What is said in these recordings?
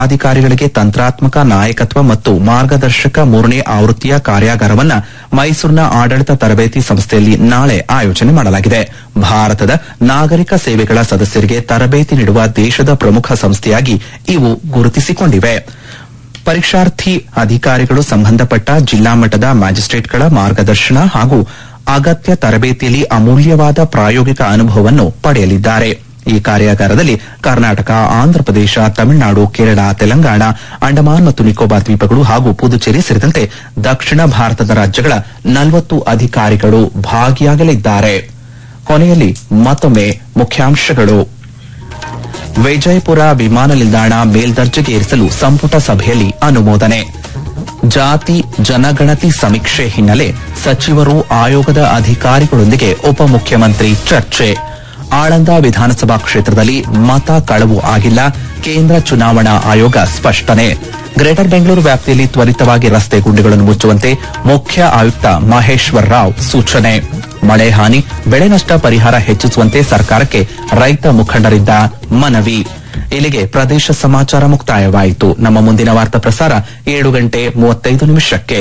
ಅಧಿಕಾರಿಗಳಿಗೆ ತಂತ್ರಾತ್ಮಕ ನಾಯಕತ್ವ ಮತ್ತು ಮಾರ್ಗದರ್ಶಕ ಮೂರನೇ ಆವೃತ್ತಿಯ ಕಾರ್ಯಾಗಾರವನ್ನ ಮೈಸೂರಿನ ಆಡಳಿತ ತರಬೇತಿ ಸಂಸ್ಥೆಯಲ್ಲಿ ನಾಳೆ ಆಯೋಜನೆ ಮಾಡಲಾಗಿದೆ ಭಾರತದ ನಾಗರಿಕ ಸೇವೆಗಳ ಸದಸ್ಯರಿಗೆ ತರಬೇತಿ ನೀಡುವ ದೇಶದ ಪ್ರಮುಖ ಸಂಸ್ಥೆಯಾಗಿ ಇವು ಗುರುತಿಸಿಕೊಂಡಿವೆ ಪರೀಕ್ಷಾರ್ಥಿ ಅಧಿಕಾರಿಗಳು ಸಂಬಂಧಪಟ್ಟ ಜಿಲ್ಲಾ ಮಟ್ಟದ ಮ್ಯಾಜಿಸ್ಟ್ರೇಟ್ಗಳ ಮಾರ್ಗದರ್ಶನ ಹಾಗೂ ಅಗತ್ಯ ತರಬೇತಿಯಲ್ಲಿ ಅಮೂಲ್ಯವಾದ ಪ್ರಾಯೋಗಿಕ ಅನುಭವವನ್ನು ಪಡೆಯಲಿದ್ದಾರೆ ಈ ಕಾರ್ಯಾಗಾರದಲ್ಲಿ ಕರ್ನಾಟಕ ಆಂಧ್ರಪ್ರದೇಶ ತಮಿಳುನಾಡು ಕೇರಳ ತೆಲಂಗಾಣ ಅಂಡಮಾನ್ ಮತ್ತು ನಿಕೋಬಾರ್ ದ್ವೀಪಗಳು ಹಾಗೂ ಪುದುಚೇರಿ ಸೇರಿದಂತೆ ದಕ್ಷಿಣ ಭಾರತದ ರಾಜ್ಯಗಳ ನಲವತ್ತು ಅಧಿಕಾರಿಗಳು ಭಾಗಿಯಾಗಲಿದ್ದಾರೆ ಕೊನೆಯಲ್ಲಿ ಮತ್ತೊಮ್ಮೆ ಮುಖ್ಯಾಂಶಗಳು ವಿಜಯಪುರ ವಿಮಾನ ನಿಲ್ದಾಣ ಮೇಲ್ದರ್ಜೆಗೆ ಏರಿಸಲು ಸಂಪುಟ ಸಭೆಯಲ್ಲಿ ಅನುಮೋದನೆ ಜಾತಿ ಜನಗಣತಿ ಸಮೀಕ್ಷೆ ಹಿನ್ನೆಲೆ ಸಚಿವರು ಆಯೋಗದ ಅಧಿಕಾರಿಗಳೊಂದಿಗೆ ಉಪಮುಖ್ಯಮಂತ್ರಿ ಚರ್ಚೆ ಆಳಂದ ವಿಧಾನಸಭಾ ಕ್ಷೇತ್ರದಲ್ಲಿ ಮತ ಕಳವು ಆಗಿಲ್ಲ ಕೇಂದ್ರ ಚುನಾವಣಾ ಆಯೋಗ ಸ್ಪಷ್ಟನೆ ಗ್ರೇಟರ್ ಬೆಂಗಳೂರು ವ್ಯಾಪ್ತಿಯಲ್ಲಿ ತ್ವರಿತವಾಗಿ ರಸ್ತೆ ಗುಂಡಿಗಳನ್ನು ಮುಚ್ಚುವಂತೆ ಮುಖ್ಯ ಆಯುಕ್ತ ಮಹೇಶ್ವರ್ ರಾವ್ ಸೂಚನೆ ಮಳೆ ಹಾನಿ ಬೆಳೆ ನಷ್ಟ ಪರಿಹಾರ ಹೆಚ್ಚಿಸುವಂತೆ ಸರ್ಕಾರಕ್ಕೆ ರೈತ ಮುಖಂಡರಿಂದ ಮನವಿ ಇಲ್ಲಿಗೆ ಪ್ರದೇಶ ಸಮಾಚಾರ ಮುಕ್ತಾಯವಾಯಿತು ನಮ್ಮ ಮುಂದಿನ ವಾರ್ತಾ ಪ್ರಸಾರ ಏಳು ಗಂಟೆ ಮೂವತ್ತೈದು ನಿಮಿಷಕ್ಕೆ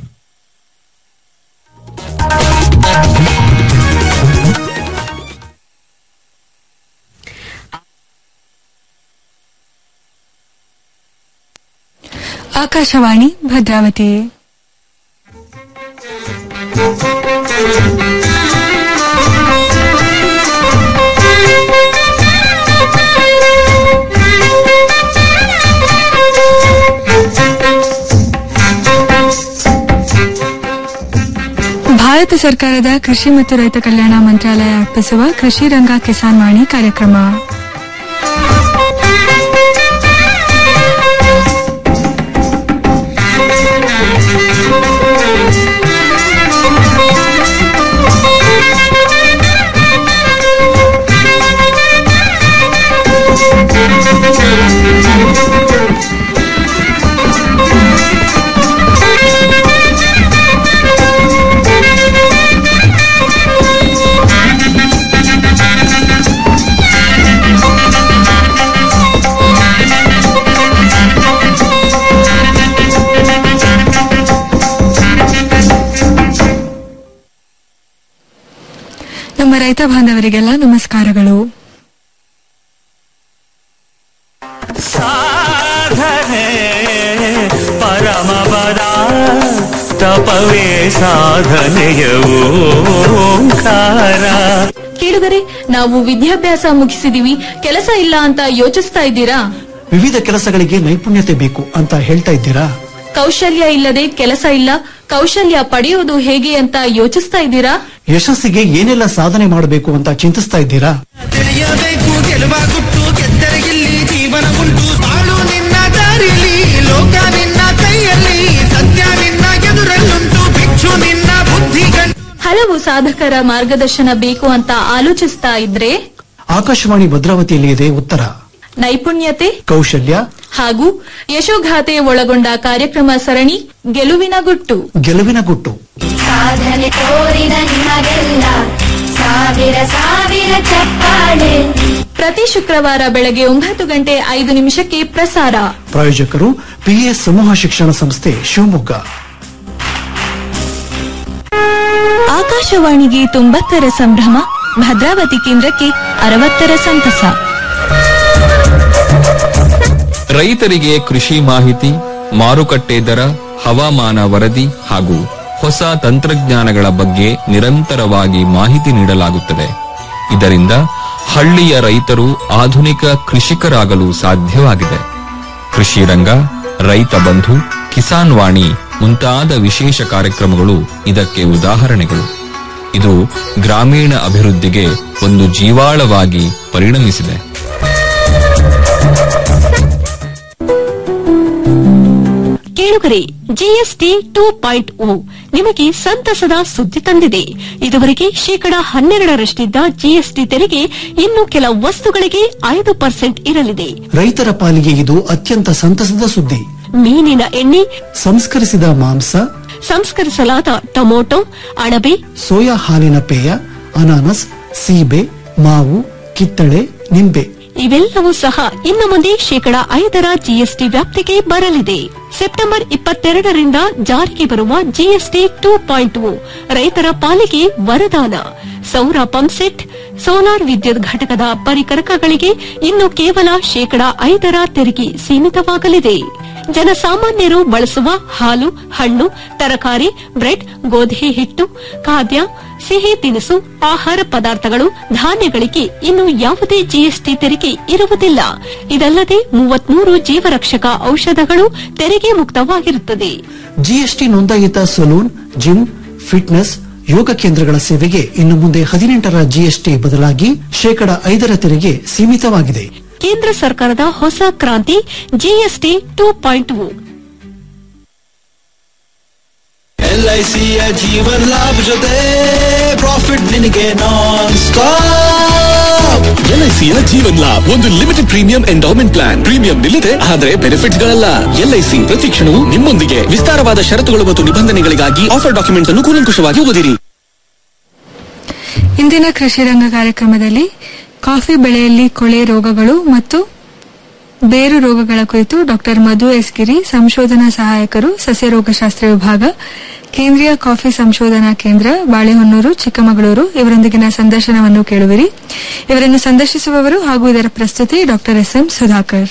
ಆಕಾಶವಾಣಿ ಭದ್ರಾವತಿ ಭಾರತ ಸರ್ಕಾರದ ಕೃಷಿ ಮತ್ತು ರೈತ ಕಲ್ಯಾಣ ಮಂತ್ರಾಲಯ ಅರ್ಪಿಸುವ ಕೃಷಿ ರಂಗ ಕಿಸಾನ್ ವಾಣಿ ಕಾರ್ಯಕ್ರಮ ನಮ್ಮ ರೈತ ಬಾಂಧವರಿಗೆಲ್ಲ ನಮಸ್ಕಾರಗಳು ಸಾಧನೆ ಪರಮಪದ ತಪವೇ ಸಾಧನೆಯ ಓಂಕಾರ ಕೇಳಿದರೆ ನಾವು ವಿದ್ಯಾಭ್ಯಾಸ ಮುಗಿಸಿದೀವಿ ಕೆಲಸ ಇಲ್ಲ ಅಂತ ಯೋಚಿಸ್ತಾ ಇದ್ದೀರಾ ವಿವಿಧ ಕೆಲಸಗಳಿಗೆ ನೈಪುಣ್ಯತೆ ಬೇಕು ಅಂತ ಹೇಳ್ತಾ ಇದ್ದೀರಾ ಕೌಶಲ್ಯ ಇಲ್ಲದೆ ಕೆಲಸ ಇಲ್ಲ ಕೌಶಲ್ಯ ಪಡೆಯೋದು ಹೇಗೆ ಅಂತ ಯೋಚಿಸ್ತಾ ಇದ್ದೀರಾ ಯಶಸ್ಸಿಗೆ ಏನೆಲ್ಲ ಸಾಧನೆ ಮಾಡಬೇಕು ಅಂತ ಚಿಂತಿಸ್ತಾ ಇದ್ದೀರಾ ತಿಳಿಯಬೇಕು ಗೆಲುವ ಗುಟ್ಟು ಗೆದ್ದರೆ ಇಲ್ಲಿ ಜೀವನ ಉಂಟು ಬಾಳು ನಿನ್ನ ದಾರಿಲಿ ಲೋಕ ನಿನ್ನ ಕೈಯಲ್ಲಿ ಸತ್ಯ ನಿನ್ನ ಎದುರಲ್ಲುಂಟು ಭಿಕ್ಷು ನಿನ್ನ ಬುದ್ಧಿ ಗಂಟು ಹಲವು ಸಾಧಕರ ಮಾರ್ಗದರ್ಶನ ಬೇಕು ಅಂತ ಆಲೋಚಿಸ್ತಾ ಇದ್ರೆ ಆಕಾಶವಾಣಿ ಭದ್ರಾವತಿಯಲ್ಲಿ ಇದೆ ಉತ್ತರ ನೈಪುಣ್ಯತೆ ಕೌಶಲ್ಯ ಹಾಗೂ ಯಶೋಗಾಥೆ ಒಳಗೊಂಡ ಕಾರ್ಯಕ್ರಮ ಸರಣಿ ಗೆಲುವಿನ ಗುಟ್ಟು ಗೆಲುವಿನ ಗುಟ್ಟು ಸಾಧನೆ ತೋರಿದ ನಿಮಗೆಲ್ಲ ಸಾವಿರ ಸಾವಿರ ಚಪ್ಪಾಳೆ ಪ್ರತಿ ಶುಕ್ರವಾರ ಬೆಳಗ್ಗೆ ಒಂಬತ್ತು ಗಂಟೆ ಐದು ನಿಮಿಷಕ್ಕೆ ಪ್ರಸಾರ ಪ್ರಾಯೋಜಕರು ಪಿಎಸ್ ಸಮೂಹ ಶಿಕ್ಷಣ ಸಂಸ್ಥೆ ಶಿವಮೊಗ್ಗ ಆಕಾಶವಾಣಿಗೆ ತೊಂಬತ್ತರ ಸಂಭ್ರಮ ಭದ್ರಾವತಿ ಕೇಂದ್ರಕ್ಕೆ ಅರವತ್ತರ ಸಂತಸ ರೈತರಿಗೆ ಕೃಷಿ ಮಾಹಿತಿ ಮಾರುಕಟ್ಟೆ ದರ ಹವಾಮಾನ ವರದಿ ಹಾಗೂ ಹೊಸ ತಂತ್ರಜ್ಞಾನಗಳ ಬಗ್ಗೆ ನಿರಂತರವಾಗಿ ಮಾಹಿತಿ ನೀಡಲಾಗುತ್ತದೆ ಇದರಿಂದ ಹಳ್ಳಿಯ ರೈತರು ಆಧುನಿಕ ಕೃಷಿಕರಾಗಲು ಸಾಧ್ಯವಾಗಿದೆ ಕೃಷಿ ರಂಗ ರೈತ ಬಂಧು ಕಿಸಾನ್ ವಾಣಿ ಮುಂತಾದ ವಿಶೇಷ ಕಾರ್ಯಕ್ರಮಗಳು ಇದಕ್ಕೆ ಉದಾಹರಣೆಗಳು ಇದು ಗ್ರಾಮೀಣ ಅಭಿವೃದ್ಧಿಗೆ ಒಂದು ಜೀವಾಳವಾಗಿ ಪರಿಣಮಿಸಿದೆ ಕೇಳುಗರೆ ಜಿಎಸ್ಟಿ ಟೂ ಪಾಯಿಂಟ್ ಓ ನಿಮಗೆ ಸಂತಸದ ಸುದ್ದಿ ತಂದಿದೆ ಇದುವರೆಗೆ ಶೇಕಡಾ ಹನ್ನೆರಡರಷ್ಟಿದ್ದ ಜಿಎಸ್ಟಿ ತೆರಿಗೆ ಇನ್ನು ಕೆಲ ವಸ್ತುಗಳಿಗೆ ಐದು ಪರ್ಸೆಂಟ್ ಇರಲಿದೆ ರೈತರ ಪಾಲಿಗೆ ಇದು ಅತ್ಯಂತ ಸಂತಸದ ಸುದ್ದಿ ಮೀನಿನ ಎಣ್ಣೆ ಸಂಸ್ಕರಿಸಿದ ಮಾಂಸ ಸಂಸ್ಕರಿಸಲಾದ ಟೊಮೊಟೊ ಅಣಬೆ ಸೋಯಾ ಹಾಲಿನ ಪೇಯ ಅನಾನಸ್ ಸೀಬೆ ಮಾವು ಕಿತ್ತಳೆ ನಿಂಬೆ ಇವೆಲ್ಲವೂ ಸಹ ಇನ್ನು ಮುಂದೆ ಶೇಕಡ ಐದರ ಜಿಎಸ್ಟಿ ವ್ಯಾಪ್ತಿಗೆ ಬರಲಿದೆ ಸೆಪ್ಟೆಂಬರ್ ಇಪ್ಪತ್ತೆರಡರಿಂದ ಜಾರಿಗೆ ಬರುವ ಜಿಎಸ್ಟಿ ಟೂ ಪಾಯಿಂಟ್ ರೈತರ ಪಾಲಿಗೆ ವರದಾನ ಸೌರ ಪಂಪ್ಸೆಟ್ ಸೋಲಾರ್ ವಿದ್ಯುತ್ ಘಟಕದ ಪರಿಕರಕಗಳಿಗೆ ಇನ್ನು ಕೇವಲ ಶೇಕಡ ಐದರ ತೆರಿಗೆ ಸೀಮಿತವಾಗಲಿದೆ ಜನಸಾಮಾನ್ಯರು ಬಳಸುವ ಹಾಲು ಹಣ್ಣು ತರಕಾರಿ ಬ್ರೆಡ್ ಗೋಧಿ ಹಿಟ್ಟು ಖಾದ್ಯ ಸಿಹಿ ತಿನಿಸು ಆಹಾರ ಪದಾರ್ಥಗಳು ಧಾನ್ಯಗಳಿಗೆ ಇನ್ನು ಯಾವುದೇ ಜಿಎಸ್ಟಿ ತೆರಿಗೆ ಇರುವುದಿಲ್ಲ ಇದಲ್ಲದೆ ಮೂವತ್ಮೂರು ಜೀವರಕ್ಷಕ ಔಷಧಗಳು ತೆರಿಗೆ ಮುಕ್ತವಾಗಿರುತ್ತದೆ ಜಿಎಸ್ಟಿ ನೋಂದಾಯಿತ ಸಲೂನ್ ಜಿಮ್ ಫಿಟ್ನೆಸ್ ಯೋಗ ಕೇಂದ್ರಗಳ ಸೇವೆಗೆ ಇನ್ನು ಮುಂದೆ ಹದಿನೆಂಟರ ಜಿಎಸ್ಟಿ ಬದಲಾಗಿ ಶೇಕಡ ಐದರ ತೆರಿಗೆ ಸೀಮಿತವಾಗಿದೆ ಕೇಂದ್ರ ಸರ್ಕಾರದ ಹೊಸ ಕ್ರಾಂತಿ ಜಿಎಸ್ಟಿ ಟೂ ಪಾಯಿಂಟ್ ಎಲ್ಐಸಿಯ ಜೀವನ್ ಲಾಭ ಜೊತೆ ಪ್ರಾಫಿಟ್ ನಿನಗೆ ನಾನ್ ಸ್ಟಾಪ್ ಎಲ್ಐಸಿಯ ಜೀವನ್ ಲಾಭ್ ಒಂದು limited premium endowment plan premium ನಿಲ್ಲದೆ ಆದರೆ ಬೆನಿಫಿಟ್ಸ್ ಗಳಲ್ಲ ಎಲ್ಐಸಿ ಪ್ರತಿ ಕ್ಷಣವೂ ನಿಮ್ಮೊಂದಿಗೆ ವಿಸ್ತಾರವಾದ ಷರತ್ತುಗಳು ಮತ್ತು ನಿಬಂಧನೆಗಳಿಗಾಗಿ ಆಫರ್ ಡಾಕ್ಯುಮೆಂಟ್ಸ್ ಅನ್ನು ಕೂಲಂಕುಷವಾಗಿ ಓದಿರಿ ಇಂದಿನ ಕೃಷಿ ರಂಗ ಕಾರ್ಯಕ್ರಮದಲ್ಲಿ ಕಾಫಿ ಬೆಳೆಯಲ್ಲಿ ಕೊಳೆ ರೋಗಗಳು ಮತ್ತು ಬೇರು ರೋಗಗಳ ಕುರಿತು ಡಾಕ್ಟರ್ ಮಧು ಎಸ್ ಗಿರಿ ಸಂಶೋಧನಾ ಸಹಾಯಕರು ಸಸ್ಯರೋಗಶಾಸ್ತ್ರ ವಿಭಾಗ ಕೇಂದ್ರೀಯ ಕಾಫಿ ಸಂಶೋಧನಾ ಕೇಂದ್ರ ಬಾಳೆಹೊನ್ನೂರು ಚಿಕ್ಕಮಗಳೂರು ಇವರೊಂದಿಗಿನ ಸಂದರ್ಶನವನ್ನು ಕೇಳುವಿರಿ ಇವರನ್ನು ಸಂದರ್ಶಿಸುವವರು ಹಾಗೂ ಇದರ ಪ್ರಸ್ತುತಿ ಡಾಕ್ಟರ್ ಎಸ್ ಎಂ ಸುಧಾಕರ್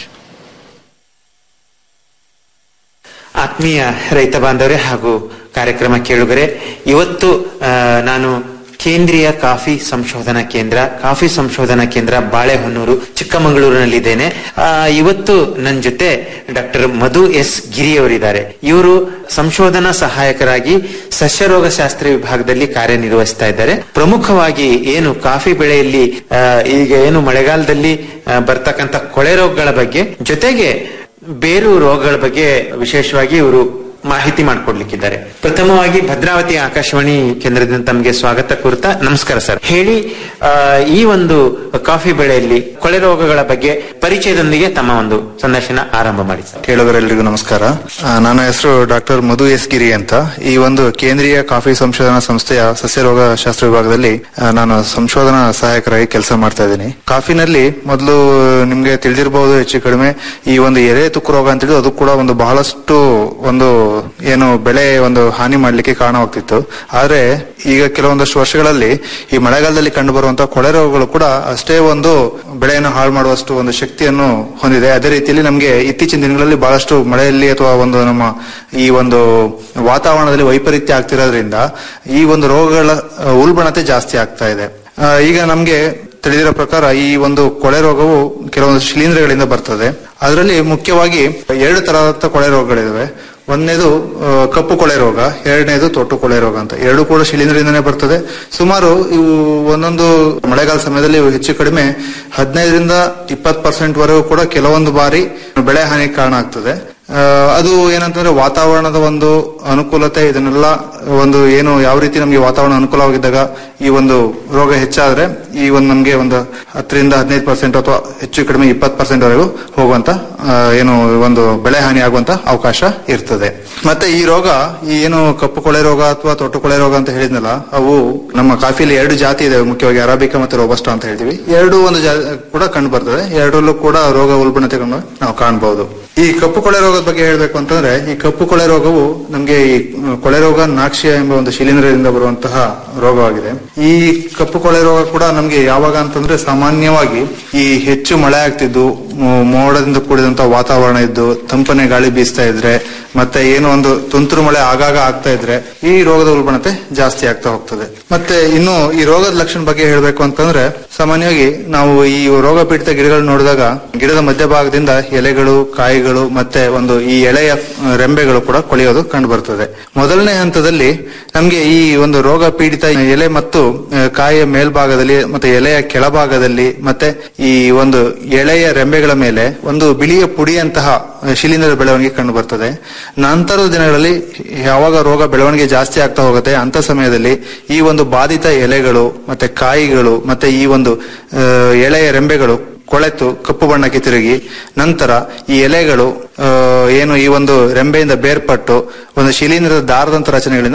ಆತ್ಮೀಯ ರೈತ ಬಾಂಧವರೇ ಹಾಗೂ ಕಾರ್ಯಕ್ರಮ ಕೇಳುಗರೆ ಇವತ್ತು ಆ, ನಾನು ಕೇಂದ್ರೀಯ ಕಾಫಿ ಸಂಶೋಧನಾ ಕೇಂದ್ರ ಕಾಫಿ ಸಂಶೋಧನಾ ಕೇಂದ್ರ ಬಾಳೆಹೊನ್ನೂರು ಚಿಕ್ಕಮಗಳೂರಿನಲ್ಲಿದ್ದೇನೆ ಆ, ಇವತ್ತು ನನ್ನ ಜೊತೆ ಡಾಕ್ಟರ್ ಮಧು ಎಸ್ ಗಿರಿಯವರಿದ್ದಾರೆ ಇವರು ಸಂಶೋಧನಾ ಸಹಾಯಕರಾಗಿ ಸಸ್ಯರೋಗಶಾಸ್ತ್ರ ವಿಭಾಗದಲ್ಲಿ ಕಾರ್ಯನಿರ್ವಹಿಸ್ತಾ ಇದ್ದಾರೆ ಪ್ರಮುಖವಾಗಿ ಏನು ಕಾಫಿ ಬೆಳೆಯಲ್ಲಿ ಆ, ಈಗ ಏನು ಮಳೆಗಾಲದಲ್ಲಿ ಆ, ಬರ್ತಕ್ಕಂಥ ಕೊಳೆ ರೋಗಗಳ ಬಗ್ಗೆ ಜೊತೆಗೆ ಬೇರು ರೋಗಗಳ ಬಗ್ಗೆ ವಿಶೇಷವಾಗಿ ಇವರು ಮಾಹಿತಿ ಮಾಡಿಕೊಡ್ಲಿಕ್ಕಿದ್ದಾರೆ ಪ್ರಥಮವಾಗಿ ಭದ್ರಾವತಿ ಆಕಾಶವಾಣಿ ಕೇಂದ್ರದಿಂದ ತಮಗೆ ಸ್ವಾಗತ ಕೋರುತ್ತಾ ನಮಸ್ಕಾರ ಸರ್ ಹೇಳಿ ಆ, ಈ ಒಂದು ಕಾಫಿ ಬೆಳೆಯಲ್ಲಿ ಕೊಳೆ ರೋಗಗಳ ಬಗ್ಗೆ ಪರಿಚಯದೊಂದಿಗೆ ತಮ್ಮ ಒಂದು ಸಂದರ್ಶನ ಆರಂಭ ಮಾಡಿ ಸರ್ ಕೇಳುಗರೆಲ್ಲರಿಗೂ ನಮಸ್ಕಾರ ಆ, ನನ್ನ ಹೆಸರು ಡಾಕ್ಟರ್ ಮಧು ಎಸ್ ಗಿರಿ ಅಂತ ಈ ಒಂದು ಕೇಂದ್ರೀಯ ಕಾಫಿ ಸಂಶೋಧನಾ ಸಂಸ್ಥೆಯ ಸಸ್ಯರೋಗ ಶಾಸ್ತ್ರ ವಿಭಾಗದಲ್ಲಿ ಆ, ನಾನು ಸಂಶೋಧನಾ ಸಹಾಯಕರಾಗಿ ಕೆಲಸ ಮಾಡ್ತಾ ಇದ್ದೀನಿ ಕಾಫಿನಲ್ಲಿ ಮೊದಲು ನಿಮ್ಗೆ ತಿಳಿದಿರಬಹುದು ಹೆಚ್ಚು ಕಡಿಮೆ ಈ ಒಂದು ಎರೆ ತುಕ್ಕು ರೋಗ ಅಂತ ಹೇಳಿ ಅದು ಕೂಡ ಒಂದು ಬಹಳಷ್ಟು ಒಂದು ಏನು ಬೆಳೆ ಒಂದು ಹಾನಿ ಮಾಡ್ಲಿಕ್ಕೆ ಕಾರಣವಾಗ್ತಿತ್ತು ಆದ್ರೆ ಈಗ ಕೆಲವೊಂದಷ್ಟು ವರ್ಷಗಳಲ್ಲಿ ಈ ಮಳೆಗಾಲದಲ್ಲಿ ಕಂಡು ಬರುವಂತಹ ಕೊಳೆ ರೋಗಗಳು ಕೂಡ ಅಷ್ಟೇ ಒಂದು ಬೆಳೆಯನ್ನು ಹಾಳು ಮಾಡುವಷ್ಟು ಒಂದು ಶಕ್ತಿಯನ್ನು ಹೊಂದಿದೆ ಅದೇ ರೀತಿಯಲ್ಲಿ ನಮಗೆ ಇತ್ತೀಚಿನ ದಿನಗಳಲ್ಲಿ ಬಹಳಷ್ಟು ಮಳೆಯಲ್ಲಿ ಅಥವಾ ಒಂದು ನಮ್ಮ ಈ ಒಂದು ವಾತಾವರಣದಲ್ಲಿ ವೈಪರೀತ್ಯ ಆಗ್ತಿರೋದ್ರಿಂದ ಈ ಒಂದು ರೋಗಗಳ ಆ, ಉಲ್ಬಣತೆ ಜಾಸ್ತಿ ಆಗ್ತಾ ಇದೆ ಆ, ಈಗ ನಮ್ಗೆ ತಿಳಿದಿರೋ ಪ್ರಕಾರ ಈ ಒಂದು ಕೊಳೆ ರೋಗವು ಕೆಲವೊಂದು ಶಿಲೀಂಧ್ರಗಳಿಂದ ಬರ್ತದೆ ಅದರಲ್ಲಿ ಮುಖ್ಯವಾಗಿ ಎರಡು ತರಹದ ಕೊಳೆ ರೋಗಗಳಿದಾವೆ ಒಂದನೇದು ಆ, ಕಪ್ಪು ಕೊಳೆ ರೋಗ ಎರಡನೇದು ತೊಟ್ಟು ಕೊಳೆ ರೋಗ ಅಂತ ಎರಡು ಕೂಡ ಶಿಲೀಂಧ್ರದಿಂದನೇ ಬರ್ತದೆ ಸುಮಾರು ಇವು ಒಂದೊಂದು ಮಳೆಗಾಲ ಸಮಯದಲ್ಲಿ ಇವು ಹೆಚ್ಚು ಕಡಿಮೆ ಹದಿನೈದರಿಂದ ಇಪ್ಪತ್ತು ಪರ್ಸೆಂಟ್ ವರೆಗೂ ಕೂಡ ಕೆಲವೊಂದು ಬಾರಿ ಬೆಳೆ ಹಾನಿ ಕಾರಣ ಆಗ್ತದೆ ಆ, ಅದು ಏನಂತಂದ್ರೆ ವಾತಾವರಣದ ಒಂದು ಅನುಕೂಲತೆ ಇದನ್ನೆಲ್ಲ ಒಂದು ಏನು ಯಾವ ರೀತಿ ನಮಗೆ ವಾತಾವರಣ ಅನುಕೂಲವಾಗಿದ್ದಾಗ ಈ ಒಂದು ರೋಗ ಹೆಚ್ಚಾದ್ರೆ ಈ ಒಂದು ನಮಗೆ ಒಂದು ಹತ್ತರಿಂದ ಹದಿನೈದು ಪರ್ಸೆಂಟ್ ಅಥವಾ ಹೆಚ್ಚು ಕಡಿಮೆ ಇಪ್ಪತ್ತು ಪರ್ಸೆಂಟ್ ವರೆಗೂ ಹೋಗುವಂತ ಆ, ಏನು ಒಂದು ಬೆಳೆ ಹಾನಿ ಆಗುವಂತ ಅವಕಾಶ ಇರ್ತದೆ ಮತ್ತೆ ಈ ರೋಗ ಈ ಏನು ಕಪ್ಪು ಕೊಳೆ ರೋಗ ಅಥವಾ ತೊಟ್ಟು ಕೊಳೆ ರೋಗ ಅಂತ ಹೇಳಿದ್ನಲ್ಲ ಅವು ನಮ್ಮ ಕಾಫಿಯಲ್ಲಿ ಎರಡು ಜಾತಿ ಇದೆ ಮುಖ್ಯವಾಗಿ ಅರಾಬಿಕಾ ಮತ್ತೆ ರೋಬಸ್ಟಾ ಅಂತ ಹೇಳ್ತೀವಿ ಎರಡು ಒಂದು ಜಾ ಕೂಡ ಕಂಡು ಬರ್ತದೆ ಎರಡರಲ್ಲೂ ಕೂಡ ರೋಗ ಉಲ್ಬಣತೆಗಳನ್ನು ನಾವು ಕಾಣಬಹುದು ಈ ಕಪ್ಪು ಕೊಳೆ ರೋಗದ ಬಗ್ಗೆ ಹೇಳ್ಬೇಕು ಅಂತಂದ್ರೆ ಈ ಕಪ್ಪು ಕೊಳೆ ರೋಗವು ನಮ್ಗೆ ಈ ಕೊಳೆ ರೋಗ ನಾಕ್ಷಿಯ ಎಂಬ ಒಂದು ಶಿಲೀಂಧ್ರದಿಂದ ಬರುವಂತಹ ರೋಗವಾಗಿದೆ ಈ ಕಪ್ಪು ಕೊಳೆ ರೋಗ ಕೂಡ ನಮ್ಗೆ ಯಾವಾಗ ಅಂತಂದ್ರೆ ಸಾಮಾನ್ಯವಾಗಿ ಈ ಹೆಚ್ಚು ಮಳೆ ಆಗ್ತಿದ್ದು ಮೋ- ಮೋಡದಿಂದ ಕೂಡಿದಂತಹ ವಾತಾವರಣ ಇದ್ದು ತಂಪನೆ ಗಾಳಿ ಬೀಸ್ತಾ ಇದ್ರೆ ಮತ್ತೆ ಏನು ಒಂದು ತುಂತುರು ಮಳೆ ಆಗಾಗ ಆಗ್ತಾ ಇದ್ರೆ ಈ ರೋಗದ ಉಲ್ಬಣತೆ ಜಾಸ್ತಿ ಆಗ್ತಾ ಹೋಗ್ತದೆ ಮತ್ತೆ ಇನ್ನು ಈ ರೋಗದ ಲಕ್ಷಣ ಬಗ್ಗೆ ಹೇಳ್ಬೇಕು ಅಂತಂದ್ರೆ ಸಾಮಾನ್ಯವಾಗಿ ನಾವು ಈ ರೋಗ ಪೀಡಿತ ಗಿಡಗಳು ನೋಡಿದಾಗ ಗಿಡದ ಮಧ್ಯಭಾಗದಿಂದ ಎಲೆಗಳು ಕಾಯಿಗಳು ಮತ್ತೆ ಒಂದು ಈ ಎಳೆಯ ಆ, ರೆಂಬೆಗಳು ಕೂಡ ಕೊಳೆಯೋದು ಕಂಡು ಬರ್ತದೆ ಮೊದಲನೇ ಹಂತದಲ್ಲಿ ನಮ್ಗೆ ಈ ಒಂದು ರೋಗ ಪೀಡಿತ ಎಲೆ ಮತ್ತು ಆ, ಕಾಯಿಯ ಮೇಲ್ಭಾಗದಲ್ಲಿ ಮತ್ತೆ ಎಲೆಯ ಕೆಳಭಾಗದಲ್ಲಿ ಮತ್ತೆ ಈ ಒಂದು ಎಳೆಯ ರೆಂಬೆಗಳ ಮೇಲೆ ಒಂದು ಬಿಳಿಯ ಪುಡಿಯಂತಹ ಆ, ಶಿಲೀಂಧ್ರದ ಬೆಳವಣಿಗೆ ಕಂಡು ಬರ್ತದೆ ನಂತರದ ದಿನಗಳಲ್ಲಿ ಯಾವಾಗ ರೋಗ ಬೆಳವಣಿಗೆ ಜಾಸ್ತಿ ಆಗ್ತಾ ಹೋಗುತ್ತೆ ಅಂತ ಸಮಯದಲ್ಲಿ ಈ ಒಂದು ಬಾಧಿತ ಎಲೆಗಳು ಮತ್ತೆ ಕಾಯಿಗಳು ಮತ್ತೆ ಈ ಒಂದು ಆ, ಎಳೆಯ ರೆಂಬೆಗಳು ಕೊಳೆತು ಕಪ್ಪು ಬಣ್ಣಕ್ಕೆ ತಿರುಗಿ ನಂತರ ಈ ಎಲೆಗಳು ಆ, ಏನು ಈ ಒಂದು ರೆಂಬೆಯಿಂದ ಬೇರ್ಪಟ್ಟು ಒಂದು ಶಿಲೀಂಧ್ರದ ದಾರದಂತ ರಚನೆಗಳಿಂದ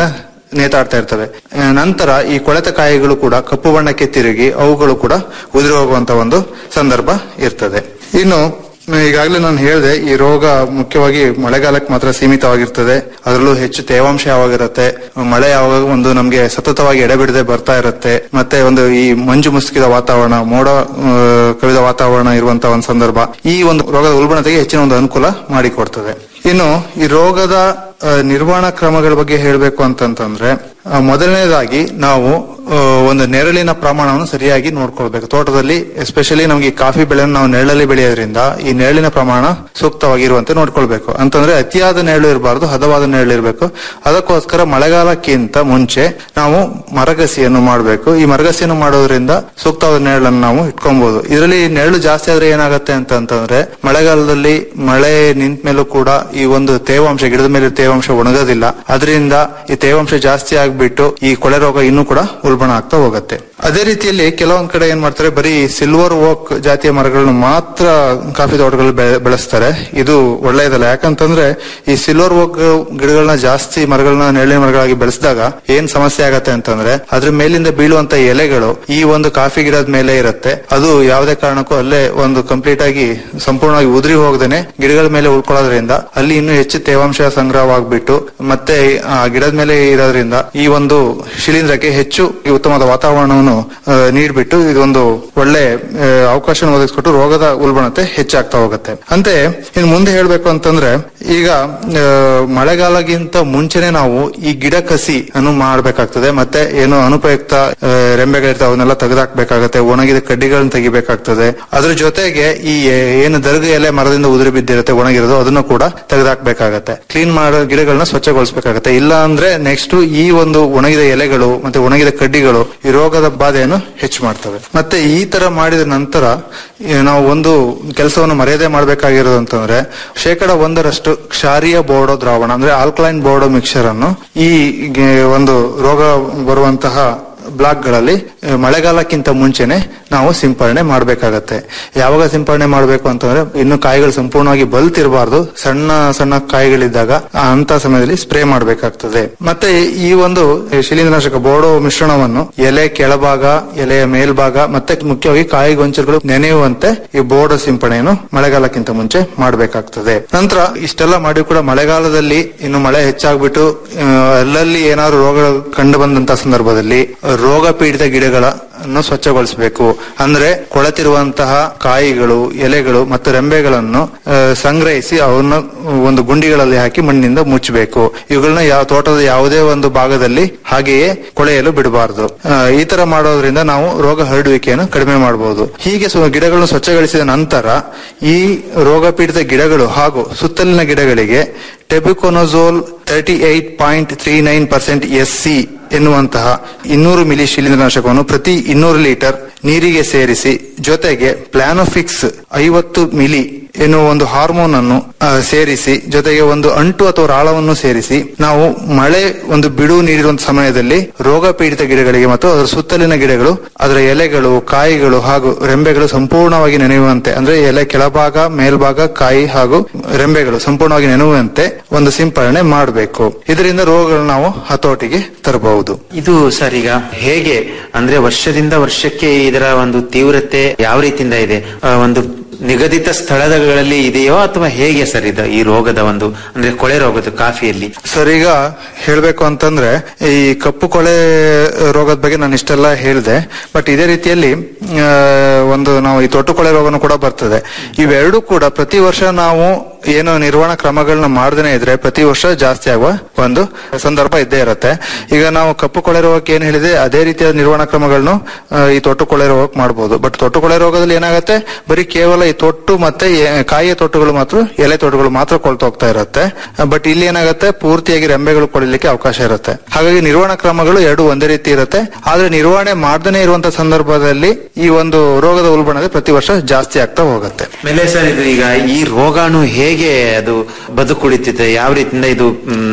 ನೇತಾಡ್ತಾ ಇರ್ತವೆ ಆ, ನಂತರ ಈ ಕೊಳೆತ ಕಾಯಿಗಳು ಕೂಡ ಕಪ್ಪು ಬಣ್ಣಕ್ಕೆ ತಿರುಗಿ ಅವುಗಳು ಕೂಡ ಉದುರಿ ಹೋಗುವಂತ ಒಂದು ಸಂದರ್ಭ ಇರ್ತದೆ ಇನ್ನು ಈಗಾಗಲೇ ನಾನು ಹೇಳಿದೆ ಈ ರೋಗ ಮುಖ್ಯವಾಗಿ ಮಳೆಗಾಲಕ್ಕೆ ಮಾತ್ರ ಸೀಮಿತವಾಗಿರ್ತದೆ ಅದರಲ್ಲೂ ಹೆಚ್ಚು ತೇವಾಂಶ ಯಾವಾಗಿರುತ್ತೆ ಮಳೆ ಯಾವಾಗ ಒಂದು ನಮ್ಗೆ ಸತತವಾಗಿ ಎಡೆಬಿಡದೆ ಬರ್ತಾ ಇರುತ್ತೆ ಮತ್ತೆ ಒಂದು ಈ ಮಂಜು ಮುಸುಕಿದ ವಾತಾವರಣ ಮೋಡ ಆ, ಕವಿದ ವಾತಾವರಣ ಇರುವಂತಹ ಒಂದು ಸಂದರ್ಭ ಈ ಒಂದು ರೋಗದ ಉಲ್ಬಣತೆಗೆ ಹೆಚ್ಚಿನ ಒಂದು ಅನುಕೂಲ ಮಾಡಿಕೊಡ್ತದೆ ಇನ್ನು ಈ ರೋಗದ ಆ, ನಿರ್ವಹಣಾ ಕ್ರಮಗಳ ಬಗ್ಗೆ ಹೇಳಬೇಕು ಅಂತಂತಂದ್ರೆ ಆ, ಮೊದಲನೇದಾಗಿ ನಾವು ಆ, ಒಂದು ನೆರಳಿನ ಪ್ರಮಾಣವನ್ನು ಸರಿಯಾಗಿ ನೋಡ್ಕೊಳ್ಬೇಕು ತೋಟದಲ್ಲಿ ಎಸ್ಪೆಷಲಿ ನಮಗೆ ಈ ಕಾಫಿ ಬೆಳೆಯನ್ನು ನಾವು ನೆರಳಲ್ಲಿ ಬೆಳೆಯೋದ್ರಿಂದ ಈ ನೆರಳಿನ ಪ್ರಮಾಣ ಸೂಕ್ತವಾಗಿರುವಂತೆ ನೋಡ್ಕೊಳ್ಬೇಕು ಅಂತಂದ್ರೆ ಅತಿಯಾದ ನೆರಳು ಇರಬಾರ್ದು ಹದವಾದ ನೆರಳು ಇರಬೇಕು ಅದಕ್ಕೋಸ್ಕರ ಮಳೆಗಾಲಕ್ಕಿಂತ ಮುಂಚೆ ನಾವು ಮರಗಸಿಯನ್ನು ಮಾಡಬೇಕು ಈ ಮರಗಸಿಯನ್ನು ಮಾಡೋದ್ರಿಂದ ಸೂಕ್ತವಾದ ನೆರಳನ್ನು ನಾವು ಇಟ್ಕೊಬಹುದು ಇದರಲ್ಲಿ ನೆರಳು ಜಾಸ್ತಿ ಆದ್ರೆ ಏನಾಗುತ್ತೆ ಅಂತ ಅಂತಂದ್ರೆ ಮಳೆಗಾಲದಲ್ಲಿ ಮಳೆ ನಿಂತ ಮೇಲೂ ಕೂಡ ಈ ಒಂದು ತೇವಾಂಶ ಗಿಡದ ಮೇಲೆ ತೇವಾಂಶ ಒಣಗೋದಿಲ್ಲ ಅದರಿಂದ ಈ ತೇವಾಂಶ ಜಾಸ್ತಿ ಆಗ್ಬಿಟ್ಟು ಈ ಕೊಳೆ ರೋಗ ಇನ್ನೂ ಕೂಡ ಉಲ್ಬಣ ಆಗ್ತಾ ಹೋಗುತ್ತೆ ಅದೇ ರೀತಿಯಲ್ಲಿ ಕೆಲವೊಂದ್ ಕಡೆ ಏನ್ ಮಾಡ್ತಾರೆ ಬರೀ ಸಿಲ್ವರ್ ಓಕ್ ಜಾತಿಯ ಮರಗಳನ್ನು ಮಾತ್ರ ಕಾಫಿ ತೋಟಗಳಲ್ಲಿ ಬೆ- ಬೆಳೆಸ್ತಾರೆ ಇದು ಒಳ್ಳೆಯದಲ್ಲ ಯಾಕಂತಂದ್ರೆ ಈ ಸಿಲ್ವರ್ ಓಕ್ ಗಿಡಗಳನ್ನ ಜಾಸ್ತಿ ಮರಗಳನ್ನ ನೆರಳಿನ ಮರಗಳಾಗಿ ಬೆಳೆಸಿದಾಗ ಏನ್ ಸಮಸ್ಯೆ ಆಗತ್ತೆ ಅಂತಂದ್ರೆ ಅದ್ರ ಮೇಲಿಂದ ಬೀಳುವಂತ ಎಲೆಗಳು ಈ ಒಂದು ಕಾಫಿ ಗಿಡದ ಮೇಲೆ ಇರುತ್ತೆ ಅದು ಯಾವುದೇ ಕಾರಣಕ್ಕೂ ಅಲ್ಲೇ ಒಂದು ಕಂಪ್ಲೀಟ್ ಆಗಿ ಸಂಪೂರ್ಣವಾಗಿ ಉದುರಿ ಹೋಗದೇನೆ ಗಿಡಗಳ ಮೇಲೆ ಉಳ್ಕೊಳ್ಳೋದ್ರಿಂದ ಅಲ್ಲಿ ಇನ್ನೂ ಹೆಚ್ಚು ತೇವಾಂಶ ಸಂಗ್ರಹವಾಗ್ಬಿಟ್ಟು ಮತ್ತೆ ಆ ಗಿಡದ ಮೇಲೆ ಇರೋದ್ರಿಂದ ಈ ಒಂದು ಶಿಲೀಂಧ್ರಕ್ಕೆ ಹೆಚ್ಚು ಈ ಉತ್ತಮವಾದ ವಾತಾವರಣವನ್ನು ಆ, ನೀಡ್ಬಿಟ್ಟು ಇದೊಂದು ಒಳ್ಳೆ ಆ, ಅವಕಾಶವನ್ನು ಒದಗಿಸ್ಕೊಟ್ಟು ರೋಗದ ಉಲ್ಬಣತೆ ಹೆಚ್ಚಾಗ್ತಾ ಹೋಗುತ್ತೆ ಅಂತೆ ಇನ್ನು ಮುಂದೆ ಹೇಳ್ಬೇಕು ಅಂತಂದ್ರೆ ಈಗ ಆ, ಮಳೆಗಾಲಗಿಂತ ಮುಂಚೆನೆ ನಾವು ಈ ಗಿಡ ಕಸಿ ಅನ್ನು ಮಾಡಬೇಕಾಗ್ತದೆ ಮತ್ತೆ ಏನು ಅನುಪಯುಕ್ತ ಆ, ರೆಂಬೆಗಳಿರ್ತಾವೆ ಅವನ್ನೆಲ್ಲ ತೆಗೆದಾಕ್ಬೇಕಾಗತ್ತೆ ಒಣಗಿದ ಕಡ್ಡಿಗಳನ್ನ ತೆಗಿಬೇಕಾಗ್ತದೆ ಅದ್ರ ಜೊತೆಗೆ ಈ ಏನು ದರ್ಗ ಎಲೆ ಮರದಿಂದ ಉದುರಿ ಬಿದ್ದಿರುತ್ತೆ ಒಣಗಿರೋದು ಅದನ್ನು ಕೂಡ ತೆಗೆದಾಕ್ಬೇಕಾಗತ್ತೆ ಕ್ಲೀನ್ ಮಾಡೋ ಗಿಡಗಳನ್ನ ಸ್ವಚ್ಛಗೊಳಿಸಬೇಕಾಗತ್ತೆ ಇಲ್ಲ ಅಂದ್ರೆ ನೆಕ್ಸ್ಟ್ ಈ ಒಂದು ಒಣಗಿದ ಎಲೆಗಳು ಮತ್ತೆ ಒಣಗಿದ ಕಡ್ಡಿಗಳು ಈ ರೋಗದ ಬಾಧೆಯನ್ನು ಹೆಚ್ಚು ಮಾಡ್ತವೆ ಮತ್ತೆ ಈ ತರ ಮಾಡಿದ ನಂತರ ಈ ನಾವು ಒಂದು ಕೆಲಸವನ್ನು ಮರ್ಯಾದೆ ಮಾಡಬೇಕಾಗಿರೋದು ಅಂತಂದ್ರೆ ಶೇಕಡ ಒಂದರಷ್ಟು ಕ್ಷಾರಿಯ ಬೋರ್ಡೋ ದ್ರಾವಣ ಅಂದ್ರೆ ಆಲ್ಕಲೈನ್ ಬೋರ್ಡೋ ಮಿಕ್ಸರ್ ಅನ್ನು ಈ ಗೆ- ಒಂದು ರೋಗ ಬರುವಂತಹ ಬ್ಲಾಕ್ಗಳಲ್ಲಿ ಆ, ಮಳೆಗಾಲಕ್ಕಿಂತ ಮುಂಚೆನೆ ನಾವು ಸಿಂಪರಣೆ ಮಾಡಬೇಕಾಗತ್ತೆ ಯಾವಾಗ ಸಿಂಪರಣೆ ಮಾಡಬೇಕು ಅಂತಂದ್ರೆ ಇನ್ನು ಕಾಯಿಗಳು ಸಂಪೂರ್ಣವಾಗಿ ಬಲ್ತಿರಬಾರ್ದು ಸಣ್ಣ ಸಣ್ಣ ಕಾಯಿಗಳಿದ್ದಾಗ ಆ ಅಂತ ಸಮಯದಲ್ಲಿ ಸ್ಪ್ರೇ ಮಾಡಬೇಕಾಗ್ತದೆ ಮತ್ತೆ ಈ ಒಂದು ಶಿಲೀಂಧ್ರನಾಶಕ ಬೋರ್ಡೋ ಮಿಶ್ರಣವನ್ನು ಎಲೆ ಕೆಳಭಾಗ ಎಲೆಯ ಮೇಲ್ಭಾಗ ಮತ್ತೆ ಮುಖ್ಯವಾಗಿ ಕಾಯಿ ಗೊಂಚಲುಗಳು ನೆನೆಯುವಂತೆ ಈ ಬೋರ್ಡೋ ಸಿಂಪರಣೆಯನ್ನು ಮಳೆಗಾಲಕ್ಕಿಂತ ಮುಂಚೆ ಮಾಡಬೇಕಾಗ್ತದೆ ನಂತರ ಇಷ್ಟೆಲ್ಲ ಮಾಡಿ ಕೂಡ ಮಳೆಗಾಲದಲ್ಲಿ ಇನ್ನು ಮಳೆ ಹೆಚ್ಚಾಗ್ಬಿಟ್ಟು ಆ, ಅಲ್ಲಲ್ಲಿ ಏನಾದ್ರು ರೋಗಗಳು ಕಂಡು ಬಂದಂತ ಸಂದರ್ಭದಲ್ಲಿ ರೋಗ ಪೀಡಿತ ಗಿಡಗಳ ಅನ್ನು ಸ್ವಚ್ಛಗೊಳಿಸಬೇಕು ಅಂದ್ರೆ ಕೊಳೆತಿರುವಂತಹ ಕಾಯಿಗಳು ಎಲೆಗಳು ಮತ್ತು ರೆಂಬೆಗಳನ್ನು ಆ, ಸಂಗ್ರಹಿಸಿ ಅವನ್ನ ಒಂದು ಗುಂಡಿಗಳಲ್ಲಿ ಹಾಕಿ ಮಣ್ಣಿನಿಂದ ಮುಚ್ಚಬೇಕು ಇವುಗಳನ್ನ ಯಾವ ತೋಟದ ಯಾವುದೇ ಒಂದು ಭಾಗದಲ್ಲಿ ಹಾಗೆಯೇ ಕೊಳೆಯಲು ಬಿಡಬಾರದು ಆ, ಈ ತರ ಮಾಡೋದ್ರಿಂದ ನಾವು ರೋಗ ಹರಡುವಿಕೆಯನ್ನು ಕಡಿಮೆ ಮಾಡಬಹುದು ಹೀಗೆ ಸ್ವ- ಗಿಡಗಳನ್ನು ಸ್ವಚ್ಛಗೊಳಿಸಿದ ನಂತರ ಈ ರೋಗ ಪೀಡಿತ ಗಿಡಗಳು ಹಾಗೂ ಸುತ್ತಲಿನ ಗಿಡಗಳಿಗೆ tebuconazole thirty eight point three nine percent S C ಎನ್ನುವಂತಹ ಇನ್ನೂರು ಮಿಲಿ ಶಿಲೀಂಧ್ರನಾಶಕವನ್ನು ಪ್ರತಿ ಇನ್ನೂರು ಲೀಟರ್ ನೀರಿಗೆ ಸೇರಿಸಿ ಜೊತೆಗೆ ಪ್ಲಾನೋಫಿಕ್ಸ್ ಐವತ್ತು ಮಿಲಿ ಎನ್ನುವ ಒಂದು ಹಾರ್ಮೋನ್ ಅನ್ನು ಆ, ಸೇರಿಸಿ ಜೊತೆಗೆ ಒಂದು ಅಂಟು ಅಥವಾ ರಾಳವನ್ನು ಸೇರಿಸಿ ನಾವು ಮಳೆ ಒಂದು ಬಿಡುವು ನೀಡಿರುವಂತ ಸಮಯದಲ್ಲಿ ರೋಗ ಪೀಡಿತ ಗಿಡಗಳಿಗೆ ಮತ್ತು ಅದರ ಸುತ್ತಲಿನ ಗಿಡಗಳು ಅದರ ಎಲೆಗಳು ಕಾಯಿಗಳು ಹಾಗೂ ರೆಂಬೆಗಳು ಸಂಪೂರ್ಣವಾಗಿ ನೆನೆಯುವಂತೆ ಅಂದ್ರೆ ಎಲೆ ಕೆಳಭಾಗ ಮೇಲ್ಭಾಗ ಕಾಯಿ ಹಾಗೂ ರೆಂಬೆಗಳು ಸಂಪೂರ್ಣವಾಗಿ ನೆನೆಯುವಂತೆ ಒಂದು ಸಿಂಪರಣೆ ಮಾಡಬೇಕು ಇದರಿಂದ ರೋಗಗಳು ನಾವು ಹತೋಟಿಗೆ ತರಬಹುದು ಇದು ಸರ್ ಈಗ ಹೇಗೆ ಅಂದ್ರೆ ವರ್ಷದಿಂದ ವರ್ಷಕ್ಕೆ ಇದರ ಒಂದು ತೀವ್ರತೆ ಯಾವ ರೀತಿಯಿಂದ ಇದೆ ಆ, ಒಂದು ನಿಗದಿತ ಸ್ಥಳಗಳಲ್ಲಿ ಇದೆಯೋ ಅಥವಾ ಹೇಗೆ ಸರ್ ಇದು ಈ ರೋಗದ ಒಂದು ಅಂದ್ರೆ ಕೊಳೆ ರೋಗದ ಕಾಫಿಯಲ್ಲಿ ಸರ್ ಈಗ ಹೇಳ್ಬೇಕು ಅಂತಂದ್ರೆ ಈ ಕಪ್ಪು ಕೊಳೆ ರೋಗದ ಬಗ್ಗೆ ನಾನು ಇಷ್ಟೆಲ್ಲ ಹೇಳಿದೆ ಬಟ್ ಇದೇ ರೀತಿಯಲ್ಲಿ ಆ, ಒಂದು ನಾವು ಈ ತೊಟ್ಟು ಕೊಳೆ ರೋಗನು ಕೂಡ ಬರ್ತದೆ ಇವೆರಡೂ ಕೂಡ ಪ್ರತಿ ವರ್ಷ ನಾವು ಏನು ನಿರ್ವಹಣಾ ಕ್ರಮಗಳನ್ನ ಮಾಡದೇನೆ ಇದ್ರೆ ಪ್ರತಿ ವರ್ಷ ಜಾಸ್ತಿ ಆಗುವ ಒಂದು ಸಂದರ್ಭ ಇದ್ದೇ ಇರುತ್ತೆ ಈಗ ನಾವು ಕಪ್ಪು ಕೊಳೆ ರೋಗಕ್ಕೆ ಏನ್ ಹೇಳಿದೆ ಅದೇ ರೀತಿಯ ನಿರ್ವಹಣಾ ಕ್ರಮಗಳನ್ನು ಆ, ಈ ತೊಟ್ಟು ಕೊಳೆ ರೋಗಕ್ಕೆ ಮಾಡಬಹುದು ಬಟ್ ತೊಟ್ಟು ಕೊಳೆ ರೋಗದಲ್ಲಿ ಏನಾಗುತ್ತೆ ಬರೀ ಕೇವಲ ಈ ತೊಟ್ಟು ಮತ್ತೆ ಎ- ಕಾಯಿಯ ತೊಟ್ಟುಗಳು ಮಾತ್ರ ಎಲೆ ತೊಟ್ಟುಗಳು ಮಾತ್ರ ಕೊಳ್ತೋಗ್ತಾ ಇರುತ್ತೆ ಬಟ್ ಇಲ್ಲಿ ಏನಾಗುತ್ತೆ ಪೂರ್ತಿಯಾಗಿ ರೆಂಬೆಗಳು ಕೊಡಲಿಕ್ಕೆ ಅವಕಾಶ ಇರುತ್ತೆ ಹಾಗಾಗಿ ನಿರ್ವಹಣಾ ಕ್ರಮಗಳು ಎರಡು ಒಂದೇ ರೀತಿ ಇರುತ್ತೆ ಆದ್ರೆ ನಿರ್ವಹಣೆ ಮಾಡದೇ ಇರುವಂತ ಸಂದರ್ಭದಲ್ಲಿ ಈ ಒಂದು ರೋಗದ ಉಲ್ಬಣತೆ ಪ್ರತಿ ವರ್ಷ ಜಾಸ್ತಿ ಆಗ್ತಾ ಹೋಗುತ್ತೆ ಮೇಲೆ ಸರ್ ಇದು ಈಗ ಈ ರೋಗಾಣು ಹೇಗೆ ಅದು ಬದುಕುಳಿತಿದೆ ಯಾವ ರೀತಿಯಿಂದ ಇದು ಮ್,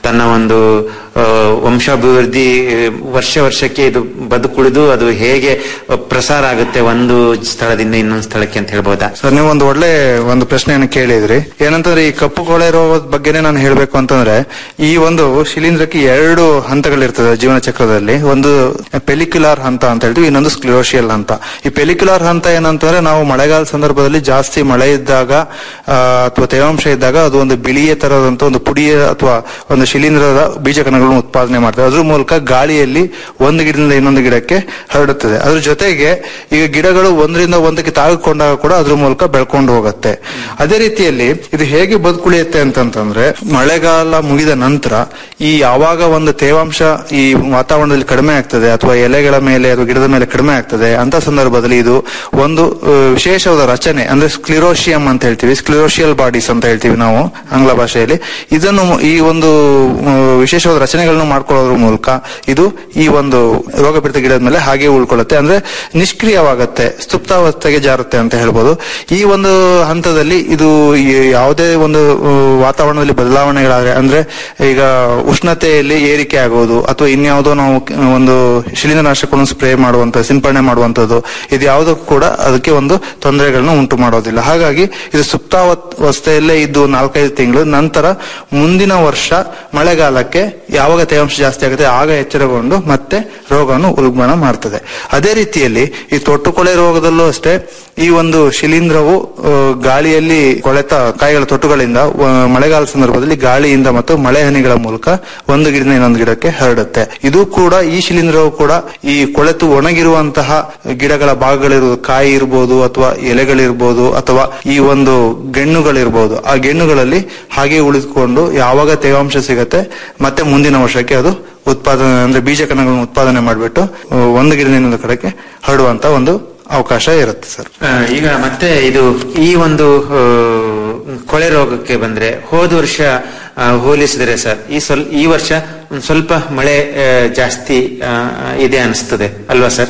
ತನ್ನ ಒಂದು ಆ, ವಂಶಾಭಿವೃದ್ಧಿ ಆ, ವರ್ಷ ವರ್ಷಕ್ಕೆ ಇದು ಬದುಕುಳಿದು ಅದು ಹೇಗೆ ಆ, ಪ್ರಸಾರ ಆಗುತ್ತೆ ಒಂದು ಸ್ಥಳದಿಂದ ಇನ್ನೊಂದು ಸ್ಥಳಕ್ಕೆ ಅಂತ ಹೇಳ್ಬೋದಾ ಸರ್ ನೀವು ಒಂದು ಒಳ್ಳೆ ಒಂದು ಪ್ರಶ್ನೆಯನ್ನು ಕೇಳಿದ್ರಿ ಏನಂತಂದ್ರೆ ಈ ಕಪ್ಪು ಕೊಳೆ ರೋಗದ ಬಗ್ಗೆನೇ ನಾನು ಹೇಳ್ಬೇಕು ಅಂತಂದ್ರೆ ಈ ಒಂದು ಶಿಲೀಂಧ್ರಕ್ಕೆ ಎರಡು ಹಂತಗಳಿರ್ತದೆ ಜೀವನ ಚಕ್ರದಲ್ಲಿ ಒಂದು ಪೆಲಿಕ್ಯುಲಾರ್ ಹಂತ ಅಂತ ಹೇಳ್ತೀವಿ ಇನ್ನೊಂದು ಸ್ಕ್ಲಿರೋಶಿಯಲ್ ಹಂತ ಈ ಪೆಲಿಕ್ಯುಲಾರ್ ಹಂತ ಏನಂತಂದ್ರೆ ನಾವು ಮಳೆಗಾಲ ಸಂದರ್ಭದಲ್ಲಿ ಜಾಸ್ತಿ ಮಳೆ ಇದ್ದಾಗ ಅಥವಾ ತೇವಾಂಶ ಇದ್ದಾಗ ಅದು ಒಂದು ಬಿಳಿಯ ತರದಂತ ಒಂದು ಪುಡಿಯ ಅಥವಾ ಒಂದು ಶಿಲೀಂಧ್ರದ ಬೀಜಕಣಗಳನ್ನು ಉತ್ಪಾದನೆ ಮಾಡ್ತದೆ ಅದ್ರ ಮೂಲಕ ಗಾಳಿಯಲ್ಲಿ ಒಂದು ಗಿಡದಿಂದ ಇನ್ನೊಂದು ಗಿಡಕ್ಕೆ ಹರಡುತ್ತದೆ ಅದ್ರ ಜೊತೆಗೆ ಈಗ ಗಿಡಗಳು ಒಂದರಿಂದ ಒಂದಕ್ಕೆ ತಾಗಿಕೊಂಡಾಗ ಕೂಡ ಅದ್ರ ಮೂಲಕ ಬೆಳ್ಕೊಂಡು ಹೋಗುತ್ತೆ ಅದೇ ರೀತಿಯಲ್ಲಿ ಇದು ಹೇಗೆ ಬದುಕುಳಿಯುತ್ತೆ ಅಂತಂತಂದ್ರೆ ಮಳೆಗಾಲ ಮುಗಿದ ನಂತರ ಈ ಯಾವಾಗ ಒಂದು ತೇವಾಂಶ ಈ ವಾತಾವರಣದಲ್ಲಿ ಕಡಿಮೆ ಆಗ್ತದೆ ಅಥವಾ ಎಲೆಗಳ ಮೇಲೆ ಅಥವಾ ಗಿಡದ ಮೇಲೆ ಕಡಿಮೆ ಆಗ್ತದೆ ಅಂತ ಸಂದರ್ಭದಲ್ಲಿ ಇದು ಒಂದು ಆ, ವಿಶೇಷವಾದ ರಚನೆ ಅಂದ್ರೆ ಸ್ಕ್ಲಿರೋಶಿಯಂ ಅಂತ ಹೇಳ್ತೀವಿ ಸ್ಕ್ಲಿರೋಶಿಯಲ್ ಬಾಡೀಸ್ ಅಂತ ಹೇಳ್ತೀವಿ ನಾವು ಆಂಗ್ಲ ಭಾಷೆಯಲ್ಲಿ ಇದನ್ನು ಈ ಒಂದು ಆ, ವಿಶೇಷವಾದ ರಚನೆಗಳನ್ನು ಮಾಡ್ಕೊಳ್ಳೋದ್ರ ಮೂಲಕ ಇದು ಈ ಒಂದು ರೋಗ ಪೀಡಿತ ಗಿಡದ ಮೇಲೆ ಹಾಗೆ ಉಳ್ಕೊಳ್ಳುತ್ತೆ ಅಂದ್ರೆ ನಿಷ್ಕ್ರಿಯವಾಗುತ್ತೆ ಸುಪ್ತಾವಸ್ಥೆಗೆ ಜಾರುತ್ತೆ ಅಂತ ಹೇಳ್ಬೋದು ಈ ಒಂದು ಹಂತದಲ್ಲಿ ಇದು ಈ ಯಾವುದೇ ಒಂದು ಆ, ವಾತಾವರಣದಲ್ಲಿ ಬದಲಾವಣೆಗಳಾದ್ರೆ ಅಂದ್ರೆ ಈಗ ಉಷ್ಣತೆಯಲ್ಲಿ ಏರಿಕೆ ಆಗುವುದು ಅಥವಾ ಇನ್ಯಾವುದೋ ನಾವು ಕ- ಒಂದು ಶಿಲೀಂಧ್ರನಾಶಕಗಳನ್ನು ಸ್ಪ್ರೇ ಮಾಡುವಂತ ಸಿಂಪಡಣೆ ಮಾಡುವಂತದ್ದು ಇದು ಯಾವುದಕ್ಕೂ ಕೂಡ ಅದಕ್ಕೆ ಒಂದು ತೊಂದರೆಗಳನ್ನು ಉಂಟು ಮಾಡೋದಿಲ್ಲ ಹಾಗಾಗಿ ಇದು ಸುಪ್ತಾವಸ್ಥೆಯಲ್ಲೇ ಇದ್ದು ನಾಲ್ಕೈದು ತಿಂಗಳು ನಂತರ ಮುಂದಿನ ವರ್ಷ ಮಳೆಗಾಲಕ್ಕೆ ಯಾವಾಗ ತೇವಾಂಶ ಜಾಸ್ತಿ ಆಗುತ್ತೆ ಆಗ ಎಚ್ಚರಗೊಂಡು ಮತ್ತೆ ರೋಗವನ್ನು ಉಲ್ಬಣ ಮಾಡ್ತದೆ ಅದೇ ರೀತಿಯಲ್ಲಿ ಈ ತೊಟ್ಟುಕೊಳೆ ರೋಗದಲ್ಲೂ ಅಷ್ಟೇ ಈ ಒಂದು ಶಿಲೀಂಧ್ರವು ಆ, ಗಾಳಿಯಲ್ಲಿ ಕೊಳೆತ ಕಾಯಿಗಳ ತೊಟ್ಟುಗಳಿಂದ ಆ, ಮಳೆಗಾಲ ಸಂದರ್ಭದಲ್ಲಿ ಗಾಳಿಯಿಂದ ಮತ್ತು ಮಳೆ ಹನಿಗಳ ಮೂಲಕ ಒಂದು ಗಿಡದಿಂದ ಇನ್ನೊಂದು ಗಿಡಕ್ಕೆ ಹರಡುತ್ತೆ ಇದು ಕೂಡ ಈ ಶಿಲೀಂಧ್ರವು ಕೂಡ ಈ ಕೊಳೆತು ಒಣಗಿರುವಂತಹ ಗಿಡಗಳ ಭಾಗಗಳಿರುವುದು ಕಾಯಿ ಇರ್ಬೋದು ಅಥವಾ ಎಲೆಗಳಿರ್ಬೋದು ಅಥವಾ ಈ ಒಂದು ಗೆಣ್ಣುಗಳಿರ್ಬೋದು ಆ ಗೆಣ್ಣುಗಳಲ್ಲಿ ಹಾಗೆ ಉಳಿದುಕೊಂಡು ಯಾವಾಗ ತೇವಾಂಶ ಸಿಗತ್ತೆ ಮತ್ತೆ ಮುಂದಿನ ವರ್ಷಕ್ಕೆ ಅದು ಉತ್ಪಾದನೆ ಅಂದ್ರೆ ಬೀಜ ಕಣಗಳನ್ನು ಉತ್ಪಾದನೆ ಮಾಡಿಬಿಟ್ಟು ಒಂದು ಗಿಡದಿಂದ ಇನ್ನೊಂದು ಕಡೆಗೆ ಹರಡುವಂತ ಒಂದು ಅವಕಾಶ ಇರುತ್ತೆ ಸರ್ ಆ, ಈಗ ಮತ್ತೆ ಇದು ಈ ಒಂದು ಆ, ಕೊಳೆ ರೋಗಕ್ಕೆ ಬಂದ್ರೆ ಹೋದ ವರ್ಷ ಆ, ಹೋಲಿಸಿದರೆ ಸರ್ ಈ ಸ್ವಲ್ ಈ ವರ್ಷ ಒಂದ್ ಸ್ವಲ್ಪ ಮಳೆ ಆ, ಜಾಸ್ತಿ ಆ, ಇದೆ ಅನಿಸ್ತದೆ ಅಲ್ವಾ ಸರ್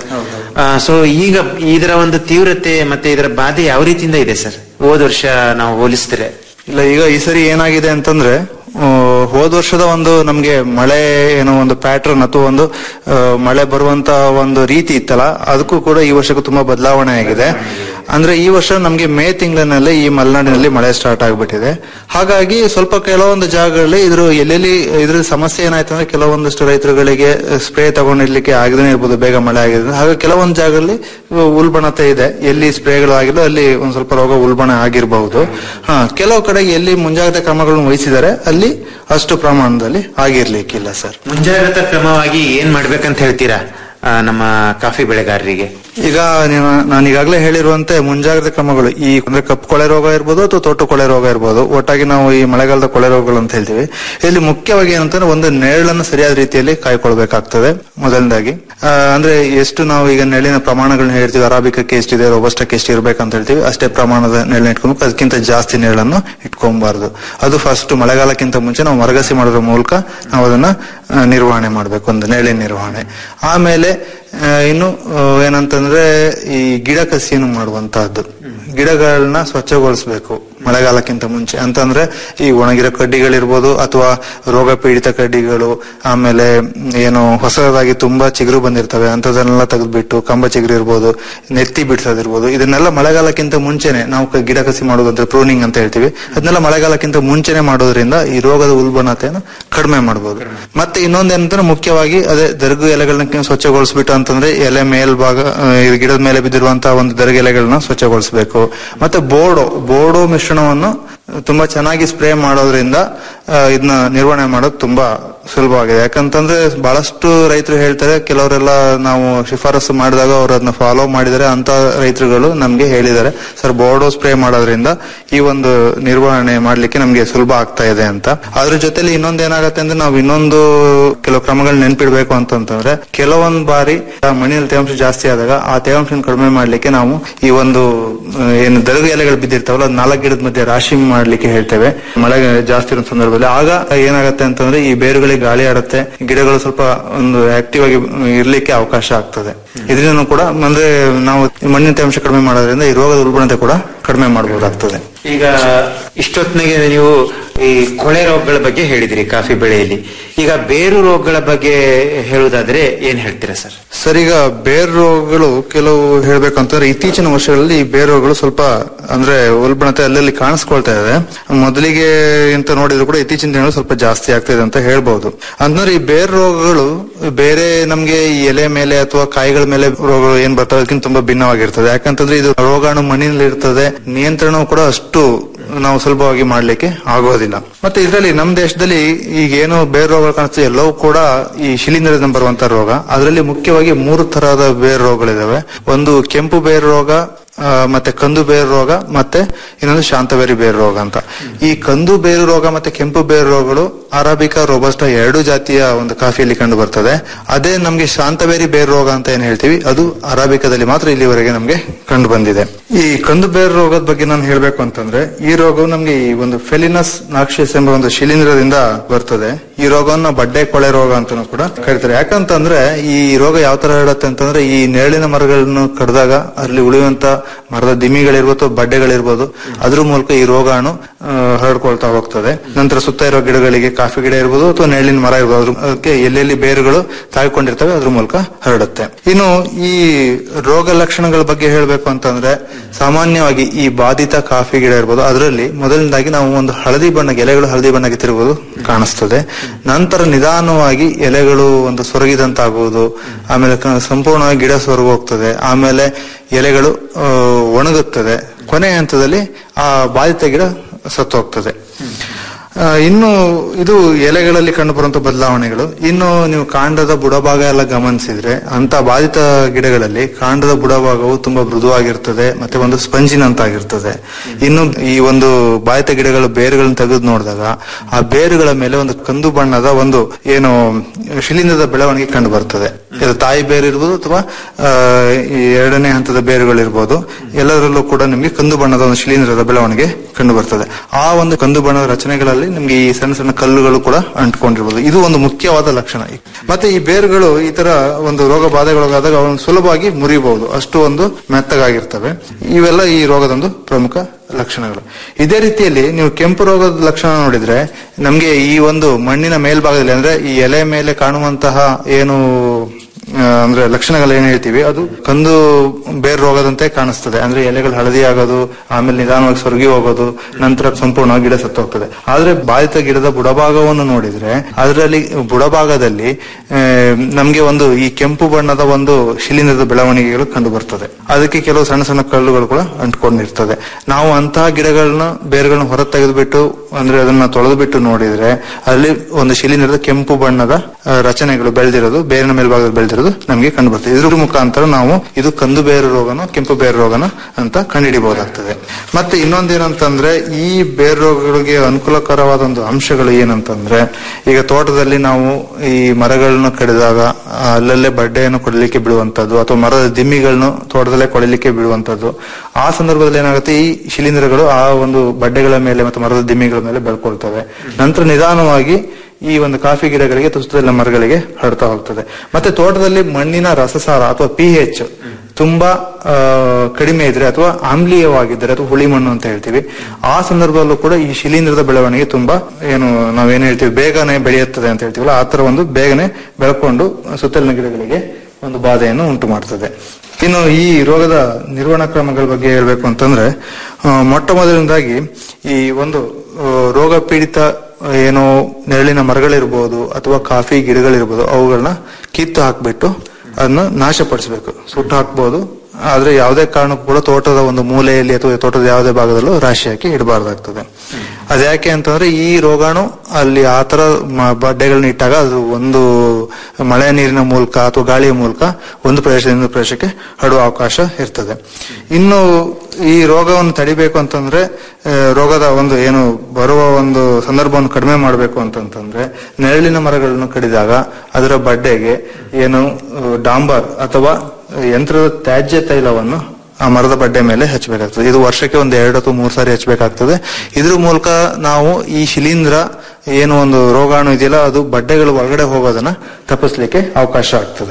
ಸೊ ಈಗ ಇದರ ಒಂದು ತೀವ್ರತೆ ಮತ್ತೆ ಇದರ ಬಾಧೆ ಯಾವ ರೀತಿಯಿಂದ ಇದೆ ಸರ್ ಹೋದ ವರ್ಷ ನಾವು ಹೋಲಿಸಿದ್ರೆ ಇಲ್ಲ ಈಗ ಈ ಸರಿ ಏನಾಗಿದೆ ಅಂತಂದ್ರೆ ಆ, ಹೋದ ವರ್ಷದ ಒಂದು ನಮ್ಗೆ ಮಳೆ ಏನೋ ಒಂದು ಪ್ಯಾಟರ್ನ್ ಅಥವಾ ಒಂದು ಆ, ಮಳೆ ಬರುವಂತ ಒಂದು ರೀತಿ ಇತ್ತಲ್ಲ ಅದಕ್ಕೂ ಕೂಡ ಈ ವರ್ಷಕ್ಕೂ ತುಂಬಾ ಬದಲಾವಣೆ ಆಗಿದೆ ಅಂದ್ರೆ ಈ ವರ್ಷ ನಮ್ಗೆ ಮೇ ತಿಂಗಳಿನಲ್ಲಿ ಈ ಮಲೆನಾಡಿನಲ್ಲಿ ಮಳೆ ಸ್ಟಾರ್ಟ್ ಆಗ್ಬಿಟ್ಟಿದೆ ಹಾಗಾಗಿ ಸ್ವಲ್ಪ ಕೆಲವೊಂದು ಜಾಗಗಳಲ್ಲಿ ಇದ್ರ ಎಲ್ಲೆಲ್ಲಿ ಇದ್ರ ಸಮಸ್ಯೆ ಏನಾಯ್ತು ಅಂದ್ರೆ ಕೆಲವೊಂದಷ್ಟು ರೈತರುಗಳಿಗೆ ಸ್ಪ್ರೇ ತಗೊಂಡಿರ್ಲಿಕ್ಕೆ ಆಗದೇ ಇರ್ಬೋದು ಬೇಗ ಮಳೆ ಆಗಿದೆ ಹಾಗೆ ಕೆಲವೊಂದು ಜಾಗದಲ್ಲಿ ಉಲ್ಬಣತೆ ಇದೆ ಎಲ್ಲಿ ಸ್ಪ್ರೇಗಳು ಆಗಿಲ್ಲ ಅಲ್ಲಿ ಒಂದ್ ಸ್ವಲ್ಪ ರೋಗ ಉಲ್ಬಣ ಆಗಿರಬಹುದು ಹಾ ಕೆಲವು ಕಡೆಗೆ ಎಲ್ಲಿ ಮುಂಜಾಗ್ರತಾ ಕ್ರಮಗಳನ್ನು ವಹಿಸಿದ್ದಾರೆ ಅಲ್ಲಿ ಅಷ್ಟು ಪ್ರಮಾಣದಲ್ಲಿ ಆಗಿರ್ಲಿಕ್ಕಿಲ್ಲ ಸರ್ ಮುಂಜಾಗ್ರತಾ ಕ್ರಮವಾಗಿ ಏನ್ ಮಾಡ್ಬೇಕಂತ ಹೇಳ್ತೀರಾ ಆ, ನಮ್ಮ ಕಾಫಿ ಬೆಳೆಗಾರರಿಗೆ ಈಗ ನೀವು ನಾನು ಈಗಾಗಲೇ ಹೇಳಿರುವಂತೆ ಮುಂಜಾಗ್ರತಾ ಕ್ರಮಗಳು ಈ ಅಂದ್ರೆ ಕಪ್ಪು ಕೊಳೆ ರೋಗ ಇರ್ಬೋದು ಅಥವಾ ತೋಟು ಕೊಳೆ ರೋಗ ಇರ್ಬೋದು ಒಟ್ಟಾಗಿ ನಾವು ಈ ಮಳೆಗಾಲದ ಕೊಳೆ ರೋಗಗಳು ಅಂತ ಹೇಳ್ತೀವಿ ಇಲ್ಲಿ ಮುಖ್ಯವಾಗಿ ಏನಂತಂದ್ರೆ ಒಂದು ನೆರಳನ್ನು ಸರಿಯಾದ ರೀತಿಯಲ್ಲಿ ಕಾಯ್ಕೊಳ್ಬೇಕಾಗ್ತದೆ ಮೊದಲನೇದಾಗಿ ಆ, ಅಂದ್ರೆ ಎಷ್ಟು ನಾವು ಈಗ ನೆರಳಿನ ಪ್ರಮಾಣಗಳನ್ನ ಹೇಳ್ತೀವಿ ಅರಾಬಿಕಕ್ಕೆ ಎಷ್ಟಿದೆ ರೋಬಸ್ಟಕ್ಕೆ ಎಷ್ಟು ಇರ್ಬೇಕಂತ ಹೇಳ್ತೀವಿ ಅಷ್ಟೇ ಪ್ರಮಾಣದ ನೆರಳನ್ನ ಇಟ್ಕೊಬೇಕು ಅದಕ್ಕಿಂತ ಜಾಸ್ತಿ ನೆರಳನ್ನು ಇಟ್ಕೊಬಾರ್ದು ಅದು ಫಸ್ಟ್ ಮಳೆಗಾಲಕ್ಕಿಂತ ಮುಂಚೆ ನಾವು ಮರಗಸಿ ಮಾಡೋದ್ರ ಮೂಲಕ ನಾವು ಅದನ್ನ ಆ, ನಿರ್ವಹಣೆ ಮಾಡ್ಬೇಕು ಒಂದು ನೆರಳಿನ ನಿರ್ವಹಣೆ ಆಮೇಲೆ ಆ, ಇನ್ನು ಆ, ಏನಂತಂದ್ರೆ ಈ ಗಿಡ ಕಸಿಯನ್ನು ಮಾಡುವಂತಹದ್ದು ಗಿಡಗಳನ್ನ ಸ್ವಚ್ಛಗೊಳಿಸಬೇಕು ಮಳೆಗಾಲಕ್ಕಿಂತ ಮುಂಚೆ ಅಂತಂದ್ರೆ ಈ ಒಣಗಿರೋ ಕಡ್ಡಿಗಳಿರ್ಬೋದು ಅಥವಾ ರೋಗ ಪೀಡಿತ ಕಡ್ಡಿಗಳು ಆಮೇಲೆ ಏನು ಹೊಸದಾಗಿ ತುಂಬಾ ಚಿಗುರು ಬಂದಿರ್ತವೆ ಅಂತದನ್ನೆಲ್ಲ ತೆಗೆದ್ಬಿಟ್ಟು ಕಂಬ ಚಿಗುರು ಇರ್ಬೋದು ನೆತ್ತಿ ಬಿಡ್ಸೋದಿರ್ಬೋದು ಇದನ್ನೆಲ್ಲ ಮಳೆಗಾಲಕ್ಕಿಂತ ಮುಂಚೆನೆ ನಾವು ಕ- ಗಿಡ ಕಸಿ ಮಾಡೋದು ಅಂದ್ರೆ ಪ್ರೂನಿಂಗ್ ಅಂತ ಹೇಳ್ತೀವಿ ಅದನ್ನೆಲ್ಲ ಮಳೆಗಾಲಕ್ಕಿಂತ ಮುಂಚೆನೆ ಮಾಡೋದ್ರಿಂದ ಈ ರೋಗದ ಉಲ್ಬಣತೆಯನ್ನು ಕಡಿಮೆ ಮಾಡಬಹುದು ಮತ್ತೆ ಇನ್ನೊಂದೇನಂತಂದ್ರೆ ಮುಖ್ಯವಾಗಿ ಅದೇ ದರ್ಗು ಎಲೆಗಳನ್ನ ಸ್ವಚ್ಛಗೊಳಿಸ್ಬಿಟ್ಟು ಅಂತಂದ್ರೆ ಎಲೆ ಮೇಲ್ಭಾಗ ಆ, ಈ ಗಿಡದ ಮೇಲೆ ಬಿದ್ದಿರುವಂತಹ ಒಂದು ದರ್ಗ ಎಲೆಗಳನ್ನ ಸ್ವಚ್ಛಗೊಳಿಸಬೇಕು ಮತ್ತೆ ಬೋರ್ಡೋ ಬೋರ್ಡೋ ಮಿಶ್ರಣವನ್ನು ತುಂಬಾ ಚೆನ್ನಾಗಿ ಸ್ಪ್ರೇ ಮಾಡೋದ್ರಿಂದ ಆ, ಇದನ್ನ ನಿರ್ವಹಣೆ ಮಾಡೋದು ತುಂಬಾ ಸುಲಭವಾಗಿದೆ ಯಾಕಂತಂದ್ರೆ ಬಹಳಷ್ಟು ರೈತರು ಹೇಳ್ತಾರೆ ಕೆಲವರೆಲ್ಲ ನಾವು ಶಿಫಾರಸು ಮಾಡಿದಾಗ ಅವ್ರು ಅದನ್ನ ಫಾಲೋ ಮಾಡಿದರೆ ಅಂತ ರೈತರುಗಳು ನಮ್ಗೆ ಹೇಳಿದ್ದಾರೆ ಸರ್ ಬೋರ್ಡೋ ಸ್ಪ್ರೇ ಮಾಡೋದ್ರಿಂದ ಈ ಒಂದು ನಿರ್ವಹಣೆ ಮಾಡ್ಲಿಕ್ಕೆ ನಮ್ಗೆ ಸುಲಭ ಆಗ್ತಾ ಇದೆ ಅಂತ ಅದ್ರ ಜೊತೆಲಿ ಇನ್ನೊಂದ್ ಏನಾಗತ್ತೆ ಅಂದ್ರೆ ನಾವು ಇನ್ನೊಂದು ಕೆಲವು ಕ್ರಮಗಳು ನೆನ್ಪಿಡ್ಬೇಕು ಅಂತಂತಂದ್ರೆ ಕೆಲವೊಂದ್ ಬಾರಿ ಆ ಮಣ್ಣಿನಲ್ಲಿ ತೇವಾಂಶ ಜಾಸ್ತಿ ಆದಾಗ ಆ ತೇವಾಂಶ ಕಡಿಮೆ ಮಾಡ್ಲಿಕ್ಕೆ ನಾವು ಈ ಒಂದು ಆ, ಏನು ದರಗ ಎಲೆಗಳು ಬಿದ್ದಿರ್ತಾವಲ್ಲ ಅದ್ ನಾಲ್ಕು ಗಿಡದ ಮಧ್ಯೆ ರಾಶಿ ಮಾಡ್ಲಿಕ್ಕೆ ಹೇಳ್ತೇವೆ ಮಳೆ ಜಾಸ್ತಿ ಇರೋ ಸಂದರ್ಭದಲ್ಲಿ ಆಗ ಏನಾಗತ್ತೆ ಅಂತಂದ್ರೆ ಈ ಬೇರುಗಳಿಗೆ ಗಾಳಿ ಆಡುತ್ತೆ ಗಿಡಗಳು ಸ್ವಲ್ಪ ಒಂದು ಆಕ್ಟಿವ್ ಆಗಿ ಇರ್ಲಿಕ್ಕೆ ಅವಕಾಶ ಆಗ್ತದೆ ಇದರಿಂದ ಕೂಡ ಅಂದ್ರೆ ನಾವು ಮಣ್ಣಿನ ತೇವಾಂಶ ಕಡಿಮೆ ಮಾಡೋದ್ರಿಂದ ಈ ರೋಗದ ಉಲ್ಬಣತೆ ಕೂಡ ಕಡಿಮೆ ಮಾಡಬಹುದಾಗ್ತದೆ ಈಗ ಇಷ್ಟೊತ್ತಿನಾಗೆ ನೀವು ಈ ಕೊಳೆ ರೋಗಗಳ ಬಗ್ಗೆ ಹೇಳಿದಿರಿ ಕಾಫಿ ಬೆಳೆಯಲ್ಲಿ ಈಗ ಬೇರು ರೋಗಗಳ ಬಗ್ಗೆ ಹೇಳುವುದಾದ್ರೆ ಏನ್ ಹೇಳ್ತೀರಾ ಸರ್ ಸರ್ ಈಗ ಬೇರ್ ರೋಗಗಳು ಕೆಲವು ಹೇಳ್ಬೇಕಂತಂದ್ರೆ ಇತ್ತೀಚಿನ ವರ್ಷಗಳಲ್ಲಿ ಈ ಬೇರ್ ರೋಗಗಳು ಸ್ವಲ್ಪ ಅಂದ್ರೆ ಉಲ್ಬಣತೆ ಅಲ್ಲಲ್ಲಿ ಕಾಣಿಸ್ಕೊಳ್ತಾ ಇದೆ ಮೊದಲಿಗೆ ಅಂತ ನೋಡಿದ್ರು ಕೂಡ ಇತ್ತೀಚಿನ ದಿನಗಳು ಸ್ವಲ್ಪ ಜಾಸ್ತಿ ಆಗ್ತಾ ಇದೆ ಅಂತ ಹೇಳ್ಬಹುದು ಅಂತಂದ್ರೆ ಈ ಬೇರ್ ರೋಗಗಳು ಬೇರೆ ನಮ್ಗೆ ಈ ಎಲೆ ಮೇಲೆ ಅಥವಾ ಕಾಯಿಗಳ ಮೇಲೆ ರೋಗಗಳು ಏನ್ ಬರ್ತವೆ ಅದಕ್ಕಿಂತ ತುಂಬಾ ಭಿನ್ನವಾಗಿರ್ತದೆ ಯಾಕಂತಂದ್ರೆ ಇದು ರೋಗಾಣು ಮಣ್ಣಿನಲ್ಲಿ ಇರ್ತದೆ ನಿಯಂತ್ರಣವು ಕೂಡ ಅಷ್ಟು ನಾವು ಸುಲಭವಾಗಿ ಮಾಡ್ಲಿಕ್ಕೆ ಆಗೋದಿಲ್ಲ ಮತ್ತೆ ಇದರಲ್ಲಿ ನಮ್ಮ ದೇಶದಲ್ಲಿ ಈಗ ಏನು ಬೇರೆ ರೋಗಗಳು ಕಾಣಿಸ್ತದೆ ಎಲ್ಲವೂ ಕೂಡ ಈ ಶಿಲೀಂಧ್ರದಿಂದ ಬರುವಂತ ರೋಗ ಅದರಲ್ಲಿ ಮುಖ್ಯವಾಗಿ ಮೂರು ತರಹದ ಬೇರು ರೋಗಗಳಿದಾವೆ ಒಂದು ಕೆಂಪು ಬೇರು ರೋಗ ಆ, ಮತ್ತೆ ಕಂದು ಬೇರು ರೋಗ ಮತ್ತೆ ಇನ್ನೊಂದು ಶಾಂತಬೇರಿ ಬೇರು ರೋಗ ಅಂತ ಈ ಕಂದು ಬೇರು ರೋಗ ಮತ್ತೆ ಕೆಂಪು ಬೇರು ರೋಗಗಳು ಅರಾಬಿಕಾ ರೋಬಸ್ಟ ಎರಡು ಜಾತಿಯ ಒಂದು ಕಾಫಿಯಲ್ಲಿ ಕಂಡು ಬರ್ತದೆ ಅದೇ ನಮ್ಗೆ ಶಾಂತಬೇರಿ ಬೇರು ರೋಗ ಅಂತ ಏನ್ ಹೇಳ್ತೀವಿ ಅದು ಅರಾಬಿಕಾದಲ್ಲಿ ಮಾತ್ರ ಇಲ್ಲಿವರೆಗೆ ನಮ್ಗೆ ಕಂಡು ಬಂದಿದೆ ಈ ಕಂದು ಬೇರು ರೋಗದ ಬಗ್ಗೆ ನಾನು ಹೇಳ್ಬೇಕು ಅಂತಂದ್ರೆ ಈ ರೋಗವು ನಮ್ಗೆ ಈ ಒಂದು ಫೆಲಿನಸ್ ನಾಕ್ಷಿಸ್ ಎಂಬ ಒಂದು ಶಿಲೀಂಧ್ರದಿಂದ ಬರ್ತದೆ ಈ ರೋಗವನ್ನ ಬಡ್ಡೆ ಕೊಳೆ ರೋಗ ಅಂತಾನೂ ಕೂಡ ಕರೀತಾರೆ ಯಾಕಂತಂದ್ರೆ ಈ ರೋಗ ಯಾವ ತರ ಹರಡುತ್ತೆ ಅಂತಂದ್ರೆ ಈ ನೇಳಿನ ಮರಗಳನ್ನು ಕಡ್ದಾಗ ಅಲ್ಲಿ ಉಳಿಯುವಂತ ಮರದ ದಿಮಿಗಳಿರ್ಬೋದು ಬಡ್ಡೆಗಳಿರ್ಬೋದು ಅದ್ರ ಮೂಲಕ ಈ ರೋಗಾಣು ಆ, ಹರಡ್ಕೊಳ್ತಾ ಹೋಗ್ತದೆ ನಂತರ ಸುತ್ತ ಇರೋ ಗಿಡಗಳಿಗೆ ಕಾಫಿ ಗಿಡ ಇರ್ಬೋದು ಅಥವಾ ನೆರಳಿನ ಮರ ಇರ್ಬೋದು ಅದ್ರ ಅದಕ್ಕೆ ಎಲ್ಲೆಲ್ಲಿ ಬೇರುಗಳು ತಾಳ್ಕೊಂಡಿರ್ತವೆ ಅದ್ರ ಮೂಲಕ ಹರಡುತ್ತೆ ಇನ್ನು ಈ ರೋಗ ಲಕ್ಷಣಗಳ ಬಗ್ಗೆ ಹೇಳ್ಬೇಕು ಅಂತಂದ್ರೆ ಸಾಮಾನ್ಯವಾಗಿ ಈ ಬಾಧಿತ ಕಾಫಿ ಗಿಡ ಇರ್ಬೋದು ಅದರಲ್ಲಿ ಮೊದಲನೇದಾಗಿ ನಾವು ಒಂದು ಹಳದಿ ಬಣ್ಣ ಎಲೆಗಳು ಹಳದಿ ಬಣ್ಣಕ್ಕೆ ತಿರುಗುವುದು ಕಾಣಿಸ್ತದೆ ನಂತರ ನಿಧಾನವಾಗಿ ಎಲೆಗಳು ಒಂದು ಸೊರಗಿದಂತಾಗುವುದು ಆಮೇಲೆ ಕ- ಸಂಪೂರ್ಣವಾಗಿ ಗಿಡ ಸೊರಗು ಹೋಗ್ತದೆ ಆಮೇಲೆ ಎಲೆಗಳು ಆ, ಒಣಗುತ್ತದೆ ಕೊನೆ ಹಂತದಲ್ಲಿ ಆ ಬಾಧಿತ ಗಿಡ ಸತ್ತು ಹೋಗ್ತದೆ ಆ, ಇನ್ನು ಇದು ಎಲೆಗಳಲ್ಲಿ ಕಂಡುಬರುವಂತ ಬದಲಾವಣೆಗಳು ಇನ್ನು ನೀವು ಕಾಂಡದ ಬುಡಭಾಗ ಎಲ್ಲ ಗಮನಿಸಿದ್ರೆ ಅಂತ ಬಾಧಿತ ಗಿಡಗಳಲ್ಲಿ ಕಾಂಡದ ಬುಡಭಾಗವು ತುಂಬಾ ಮೃದುವಾಗಿರ್ತದೆ ಮತ್ತೆ ಒಂದು ಸ್ಪಂಜಿನಂತಾಗಿರ್ತದೆ ಇನ್ನು ಈ ಒಂದು ಬಾಧಿತ ಗಿಡಗಳ ಬೇರುಗಳನ್ನು ತೆಗೆದು ನೋಡಿದಾಗ ಆ ಬೇರುಗಳ ಮೇಲೆ ಒಂದು ಕಂದು ಬಣ್ಣದ ಒಂದು ಏನು ಶಿಲೀಂಧ್ರದ ಬೆಳವಣಿಗೆ ಕಂಡು ಬರ್ತದೆ ಇದು ತಾಯಿ ಬೇರು ಇರ್ಬೋದು ಅಥವಾ ಆ, ಈ ಎರಡನೇ ಹಂತದ ಬೇರುಗಳಿರ್ಬೋದು ಎಲ್ಲದರಲ್ಲೂ ಕೂಡ ನಿಮಗೆ ಕಂದು ಬಣ್ಣದ ಒಂದು ಶಿಲೀಂಧ್ರದ ಬೆಳವಣಿಗೆ ಕಂಡು ಬರ್ತದೆ ಆ ಒಂದು ಕಂದು ಬಣ್ಣದ ರಚನೆಗಳಲ್ಲಿ ನಿಮ್ಗೆ ಈ ಸಣ್ಣ ಸಣ್ಣ ಕಲ್ಲುಗಳು ಕೂಡ ಅಂಟ್ಕೊಂಡಿರ್ಬೋದು ಇದು ಒಂದು ಮುಖ್ಯವಾದ ಲಕ್ಷಣ ಮತ್ತೆ ಈ ಬೇರುಗಳು ಈ ತರ ಒಂದು ರೋಗ ಬಾಧೆಗೊಳಗಾದಾಗ ಅವನ್ನು ಸುಲಭವಾಗಿ ಮುರಿಬಹುದು ಅಷ್ಟು ಒಂದು ಮೆತ್ತಗಾಗಿರ್ತವೆ ಇವೆಲ್ಲ ಈ ರೋಗದೊಂದು ಪ್ರಮುಖ ಲಕ್ಷಣಗಳು ಇದೇ ರೀತಿಯಲ್ಲಿ ನೀವು ಕೆಂಪು ರೋಗದ ಲಕ್ಷಣ ನೋಡಿದ್ರೆ ನಮ್ಗೆ ಈ ಒಂದು ಮಣ್ಣಿನ ಮೇಲ್ಭಾಗದಲ್ಲಿ ಅಂದ್ರೆ ಈ ಎಲೆ ಮೇಲೆ ಕಾಣುವಂತಹ ಏನು ಆ, ಅಂದ್ರೆ ಲಕ್ಷಣಗಳು ಏನ್ ಹೇಳ್ತೀವಿ ಅದು ಕಂದು ಬೇರ್ ರೋಗದಂತೆ ಕಾಣಿಸ್ತದೆ ಅಂದ್ರೆ ಎಲೆಗಳು ಹಳದಿ ಆಗೋದು ಆಮೇಲೆ ನಿಧಾನವಾಗಿ ಸೊರಗಿ ಹೋಗೋದು ನಂತರ ಸಂಪೂರ್ಣವಾಗಿ ಗಿಡ ಸತ್ತು ಹೋಗ್ತದೆ ಆದ್ರೆ ಬಾಧಿತ ಗಿಡದ ಬುಡಭಾಗವನ್ನು ನೋಡಿದ್ರೆ ಅದರಲ್ಲಿ ಬುಡಭಾಗದಲ್ಲಿ ಆ, ನಮ್ಗೆ ಒಂದು ಈ ಕೆಂಪು ಬಣ್ಣದ ಒಂದು ಶಿಲೀಂಧ್ರದ ಬೆಳವಣಿಗೆಗಳು ಕಂಡು ಬರ್ತದೆ ಅದಕ್ಕೆ ಕೆಲವು ಸಣ್ಣ ಸಣ್ಣ ಕಲ್ಲುಗಳು ಕೂಡ ಅಂಟ್ಕೊಂಡಿರ್ತದೆ ನಾವು ಅಂತಹ ಗಿಡಗಳನ್ನ ಬೇರುಗಳನ್ನ ಹೊರ ತೆಗೆದುಬಿಟ್ಟು ಅಂದ್ರೆ ಅದನ್ನ ತೊಳೆದು ಬಿಟ್ಟು ನೋಡಿದ್ರೆ ಅಲ್ಲಿ ಒಂದು ಶಿಲೀಂಧ್ರದ ಕೆಂಪು ಬಣ್ಣದ ಆ, ರಚನೆಗಳು ಬೆಳೆದಿರೋದು ಬೇರಿನ ಮೇಲ್ಭಾಗದಲ್ಲಿ ಬೆಳೆದಿರೋದು ನಮಗೆ ಕಂಡು ಬರ್ತದೆ ಇದ್ರ ಮುಖಾಂತರ ನಾವು ಇದು ಕಂದು ಬೇರು ರೋಗನ ಕೆಂಪು ಬೇರು ರೋಗನ ಅಂತ ಕಂಡುಹಿಡಿಬಹುದಾಗ್ತದೆ ಮತ್ತೆ ಇನ್ನೊಂದೇನಂತಂದ್ರೆ ಈ ಬೇರು ರೋಗಗಳಿಗೆ ಅನುಕೂಲಕರವಾದ ಒಂದು ಅಂಶಗಳು ಏನಂತಂದ್ರೆ ಈಗ ತೋಟದಲ್ಲಿ ನಾವು ಈ ಮರಗಳನ್ನು ಕಡಿದಾಗ ಆ, ಅಲ್ಲಲ್ಲೇ ಬಡ್ಡೆಯನ್ನು ಕೊಡಲಿಕ್ಕೆ ಬಿಡುವಂತದ್ದು ಅಥವಾ ಮರದ ದಿಮ್ಮಿಗಳನ್ನು ತೋಟದಲ್ಲೇ ಕೊಡಲಿಕ್ಕೆ ಬಿಡುವಂತದ್ದು ಆ ಸಂದರ್ಭದಲ್ಲಿ ಏನಾಗುತ್ತೆ ಈ ಶಿಲೀಂಧ್ರಗಳು ಆ ಒಂದು ಬಡ್ಡೆಗಳ ಮೇಲೆ ಮತ್ತು ಮರದ ದಿಮ್ಮಿಗಳ ಮೇಲೆ ಬೆಳ್ಕೊಳ್ತವೆ ನಂತರ ನಿಧಾನವಾಗಿ ಈ ಒಂದು ಕಾಫಿ ಗಿಡಗಳಿಗೆ ತುಸ್ತದ ಮರಗಳಿಗೆ ಹರಡ್ತಾ ಹೋಗ್ತದೆ ಮತ್ತೆ ತೋಟದಲ್ಲಿ ಮಣ್ಣಿನ ರಸಸಾರ ಅಥವಾ ಪಿ ಎಚ್ ತುಂಬಾ ಆ, ಕಡಿಮೆ ಇದ್ರೆ ಅಥವಾ ಆಮ್ಲೀಯವಾಗಿದ್ದರೆ ಅಥವಾ ಹುಳಿ ಮಣ್ಣು ಅಂತ ಹೇಳ್ತೀವಿ ಆ ಸಂದರ್ಭದಲ್ಲೂ ಕೂಡ ಈ ಶಿಲೀಂಧ್ರದ ಬೆಳವಣಿಗೆ ತುಂಬಾ ಏನು ನಾವೇನ್ ಹೇಳ್ತೀವಿ ಬೇಗನೆ ಬೆಳೆಯುತ್ತದೆ ಅಂತ ಹೇಳ್ತೀವಲ್ಲ ಆ ತರ ಒಂದು ಬೇಗನೆ ಬೆಳ್ಕೊಂಡು ಸುತ್ತಲಿನ ಗಿಡಗಳಿಗೆ ಒಂದು ಬಾಧೆಯನ್ನು ಉಂಟು ಮಾಡ್ತದೆ ಇನ್ನು ಈ ರೋಗದ ನಿರ್ವಹಣಾ ಕ್ರಮಗಳ ಬಗ್ಗೆ ಹೇಳ್ಬೇಕು ಅಂತಂದ್ರೆ ಆ, ಮೊಟ್ಟ ಮೊದಲನೇದಾಗಿ ಈ ಒಂದು ಆ, ರೋಗ ಪೀಡಿತ ಏನೋ ನೆರಳಿನ ಮರಗಳಿರ್ಬೋದು ಅಥವಾ ಕಾಫಿ ಗಿಡಗಳಿರ್ಬೋದು ಅವುಗಳನ್ನ ಕಿತ್ತು ಹಾಕ್ಬಿಟ್ಟು ಅದನ್ನ ನಾಶಪಡಿಸಬೇಕು ಸುಟ್ಟು ಹಾಕ್ಬೋದು ಆದ್ರೆ ಯಾವುದೇ ಕಾರಣಕ್ಕೂ ಕೂಡ ತೋಟದ ಒಂದು ಮೂಲೆಯಲ್ಲಿ ಅಥವಾ ತೋಟದ ಯಾವುದೇ ಭಾಗದಲ್ಲೂ ರಾಶಿ ಹಾಕಿ ಇಡಬಾರ್ದಾಗ್ತದೆ ಅದ್ಯಾಕೆ ಅಂತಂದ್ರೆ ಈ ರೋಗಾಣು ಅಲ್ಲಿ ಆ ತರ ಮ- ಬಡ್ಡೆಗಳನ್ನ ಇಟ್ಟಾಗ ಅದು ಒಂದು ಮಳೆ ನೀರಿನ ಮೂಲಕ ಅಥವಾ ಗಾಳಿಯ ಮೂಲಕ ಒಂದು ಪ್ರದೇಶದಿಂದ ಇನ್ನೊಂದು ಪ್ರದೇಶಕ್ಕೆ ಹರಡುವ ಅವಕಾಶ ಇರ್ತದೆ ಇನ್ನು ಈ ರೋಗವನ್ನು ತಡಿಬೇಕು ಅಂತಂದ್ರೆ ಆ, ರೋಗದ ಒಂದು ಏನು ಬರುವ ಒಂದು ಸಂದರ್ಭವನ್ನು ಕಡಿಮೆ ಮಾಡಬೇಕು ಅಂತಂತಂದ್ರೆ ನೆರಳಿನ ಮರಗಳನ್ನು ಕಡಿದಾಗ ಅದರ ಬಡ್ಡೆಗೆ ಏನು ಆ, ಡಾಂಬರ್ ಅಥವಾ ಯಂತ್ರದ ತ್ಯಾಜ್ಯ ತೈಲವನ್ನು ಆ ಮರದ ಬಡ್ಡೆ ಮೇಲೆ ಹಚ್ಚಬೇಕಾಗ್ತದೆ ಇದು ವರ್ಷಕ್ಕೆ ಒಂದು ಎರಡು ಅಥವಾ ಮೂರು ಸಾರಿ ಹಚ್ಚಬೇಕಾಗ್ತದೆ ಇದ್ರ ಮೂಲಕ ನಾವು ಈ ಶಿಲೀಂಧ್ರ ಏನು ಒಂದು ರೋಗಾಣು ಇದೆಯಲ್ಲ ಅದು ಬಡ್ಡೆಗಳು ಒಳಗಡೆ ಹೋಗೋದನ್ನ ತಪ್ಪಿಸ್ಲಿಕ್ಕೆ ಅವಕಾಶ ಆಗ್ತದೆ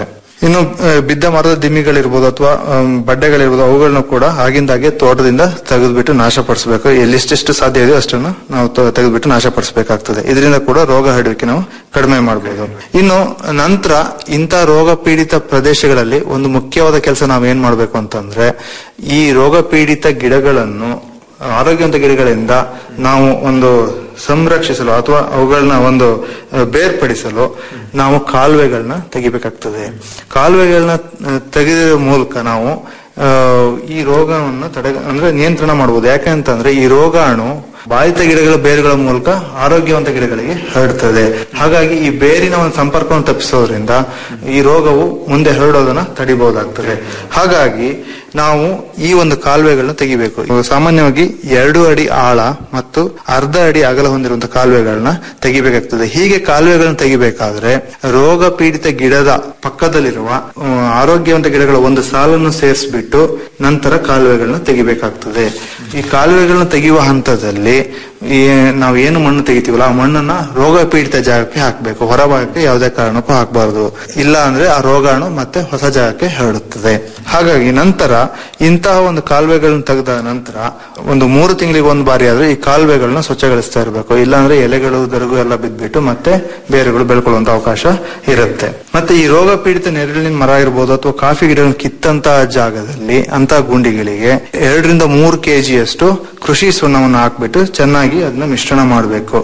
ಇನ್ನು ಆ, ಬಿದ್ದ ಮರದ ದಿಮ್ಮಿಗಳಿರ್ಬೋದು ಅಥವಾ ಆಮ್, ಬಡ್ಡೆಗಳಿರ್ಬೋದು ಅವುಗಳನ್ನ ಕೂಡ ಆಗಿಂದಾಗೆ ತೋಟದಿಂದ ತೆಗೆದುಬಿಟ್ಟು ನಾಶಪಡಿಸಬೇಕು ಎಲ್ಲಿಷ್ಟೆಷ್ಟು ಸಾಧ್ಯ ಇದೆಯೋ ಅಷ್ಟನ್ನು ನಾವು ತ- ತೆಗೆದುಬಿಟ್ಟು ನಾಶಪಡಿಸಬೇಕಾಗ್ತದೆ ಇದರಿಂದ ಕೂಡ ರೋಗ ಹರಡುವಿಕೆ ನಾವು ಕಡಿಮೆ ಮಾಡಬಹುದು ಇನ್ನು ನಂತರ ಇಂಥ ರೋಗ ಪೀಡಿತ ಪ್ರದೇಶಗಳಲ್ಲಿ ಒಂದು ಮುಖ್ಯವಾದ ಕೆಲಸ ನಾವು ಏನ್ ಮಾಡ್ಬೇಕು ಅಂತಂದ್ರೆ ಈ ರೋಗ ಪೀಡಿತ ಗಿಡಗಳನ್ನು ಆರೋಗ್ಯವಂತ ಗಿಡಗಳಿಂದ ನಾವು ಒಂದು ಸಂರಕ್ಷಿಸಲು ಅಥವಾ ಅವುಗಳನ್ನ ಒಂದು ಆ, ಬೇರ್ಪಡಿಸಲು ನಾವು ಕಾಲುವೆಗಳನ್ನ ತೆಗಿಬೇಕಾಗ್ತದೆ ಕಾಲುವೆಗಳನ್ನ ಆ, ತೆಗೆದ ಮೂಲಕ ನಾವು ಆ, ಈ ರೋಗವನ್ನು ತಡೆ ಅಂದ್ರೆ ನಿಯಂತ್ರಣ ಮಾಡಬಹುದು ಯಾಕಂತಂದ್ರೆ ಈ ರೋಗಾಣು ಬಾಧಿತ ಗಿಡಗಳ ಬೇರುಗಳ ಮೂಲಕ ಆರೋಗ್ಯವಂತ ಗಿಡಗಳಿಗೆ ಹರಡ್ತದೆ ಹಾಗಾಗಿ ಈ ಬೇರಿನ ಒಂದು ಸಂಪರ್ಕವನ್ನು ತಪ್ಪಿಸೋದ್ರಿಂದ ಈ ರೋಗವು ಮುಂದೆ ಹರಡೋದನ್ನ ತಡಿಬಹುದಾಗ್ತದೆ ಹಾಗಾಗಿ ನಾವು ಈ ಒಂದು ಕಾಲುವೆಗಳನ್ನ ತೆಗಿಬೇಕು ಇವಾಗ ಸಾಮಾನ್ಯವಾಗಿ ಎರಡು ಅಡಿ ಆಳ ಮತ್ತು ಅರ್ಧ ಅಡಿ ಅಗಲ ಹೊಂದಿರುವಂತಹ ಕಾಲುವೆಗಳನ್ನ ತೆಗಿಬೇಕಾಗ್ತದೆ ಹೀಗೆ ಕಾಲುವೆಗಳನ್ನ ತೆಗಿಬೇಕಾದ್ರೆ ರೋಗ ಪೀಡಿತ ಗಿಡದ ಪಕ್ಕದಲ್ಲಿರುವ ಆ, ಆರೋಗ್ಯವಂತ ಗಿಡಗಳ ಒಂದು ಸಾಲನ್ನು ಸೇರಿಸ್ಬಿಟ್ಟು ನಂತರ ಕಾಲುವೆಗಳನ್ನ ತೆಗಿಬೇಕಾಗ್ತದೆ ಈ ಕಾಲುವೆಗಳನ್ನ ತೆಗೆಯುವ ಹಂತದಲ್ಲಿ ಈ ನಾವು ಏನು ಮಣ್ಣು ತೆಗಿತೀವಲ್ಲ ಆ ಮಣ್ಣನ್ನ ರೋಗ ಪೀಡಿತ ಜಾಗಕ್ಕೆ ಹಾಕಬೇಕು ಹೊರಭಾಗಕ್ಕೆ ಯಾವುದೇ ಕಾರಣಕ್ಕೂ ಹಾಕಬಾರದು ಇಲ್ಲ ಅಂದ್ರೆ ಆ ರೋಗಾಣು ಮತ್ತೆ ಹೊಸ ಜಾಗಕ್ಕೆ ಹರಡುತ್ತದೆ ಹಾಗಾಗಿ ನಂತರ ಇಂತಹ ಒಂದು ಕಾಲುವೆಗಳನ್ನ ತೆಗೆದ ನಂತರ ಒಂದು ಮೂರು ತಿಂಗಳಿಗೆ ಒಂದು ಬಾರಿ ಆದ್ರೆ ಈ ಕಾಲುವೆಗಳನ್ನ ಸ್ವಚ್ಛಗೊಳಿಸ್ತಾ ಇರಬೇಕು ಇಲ್ಲಾಂದ್ರೆ ಎಲೆಗಳು ದರಗು ಎಲ್ಲ ಬಿದ್ದ್ಬಿಟ್ಟು ಮತ್ತೆ ಬೇರುಗಳು ಬೆಳ್ಕೊಳ್ಳುವಂತ ಅವಕಾಶ ಇರುತ್ತೆ ಮತ್ತೆ ಈ ರೋಗ ಪೀಡಿತ ನೆರಳಿನ ಮರ ಇರ್ಬೋದು ಅಥವಾ ಕಾಫಿ ಗಿಡಗಳನ್ನು ಕಿತ್ತಂತಹ ಜಾಗದಲ್ಲಿ ಅಂತ ಗುಂಡಿಗಳಿಗೆ ಎರಡರಿಂದ ಮೂರು ಕೆಜಿಯಷ್ಟು ಕೃಷಿ ಸುಣ್ಣವನ್ನು ಹಾಕ್ಬಿಟ್ಟು ಚೆನ್ನಾಗಿ ಅದನ್ನ ಮಿಶ್ರಣ ಮಾಡಬೇಕು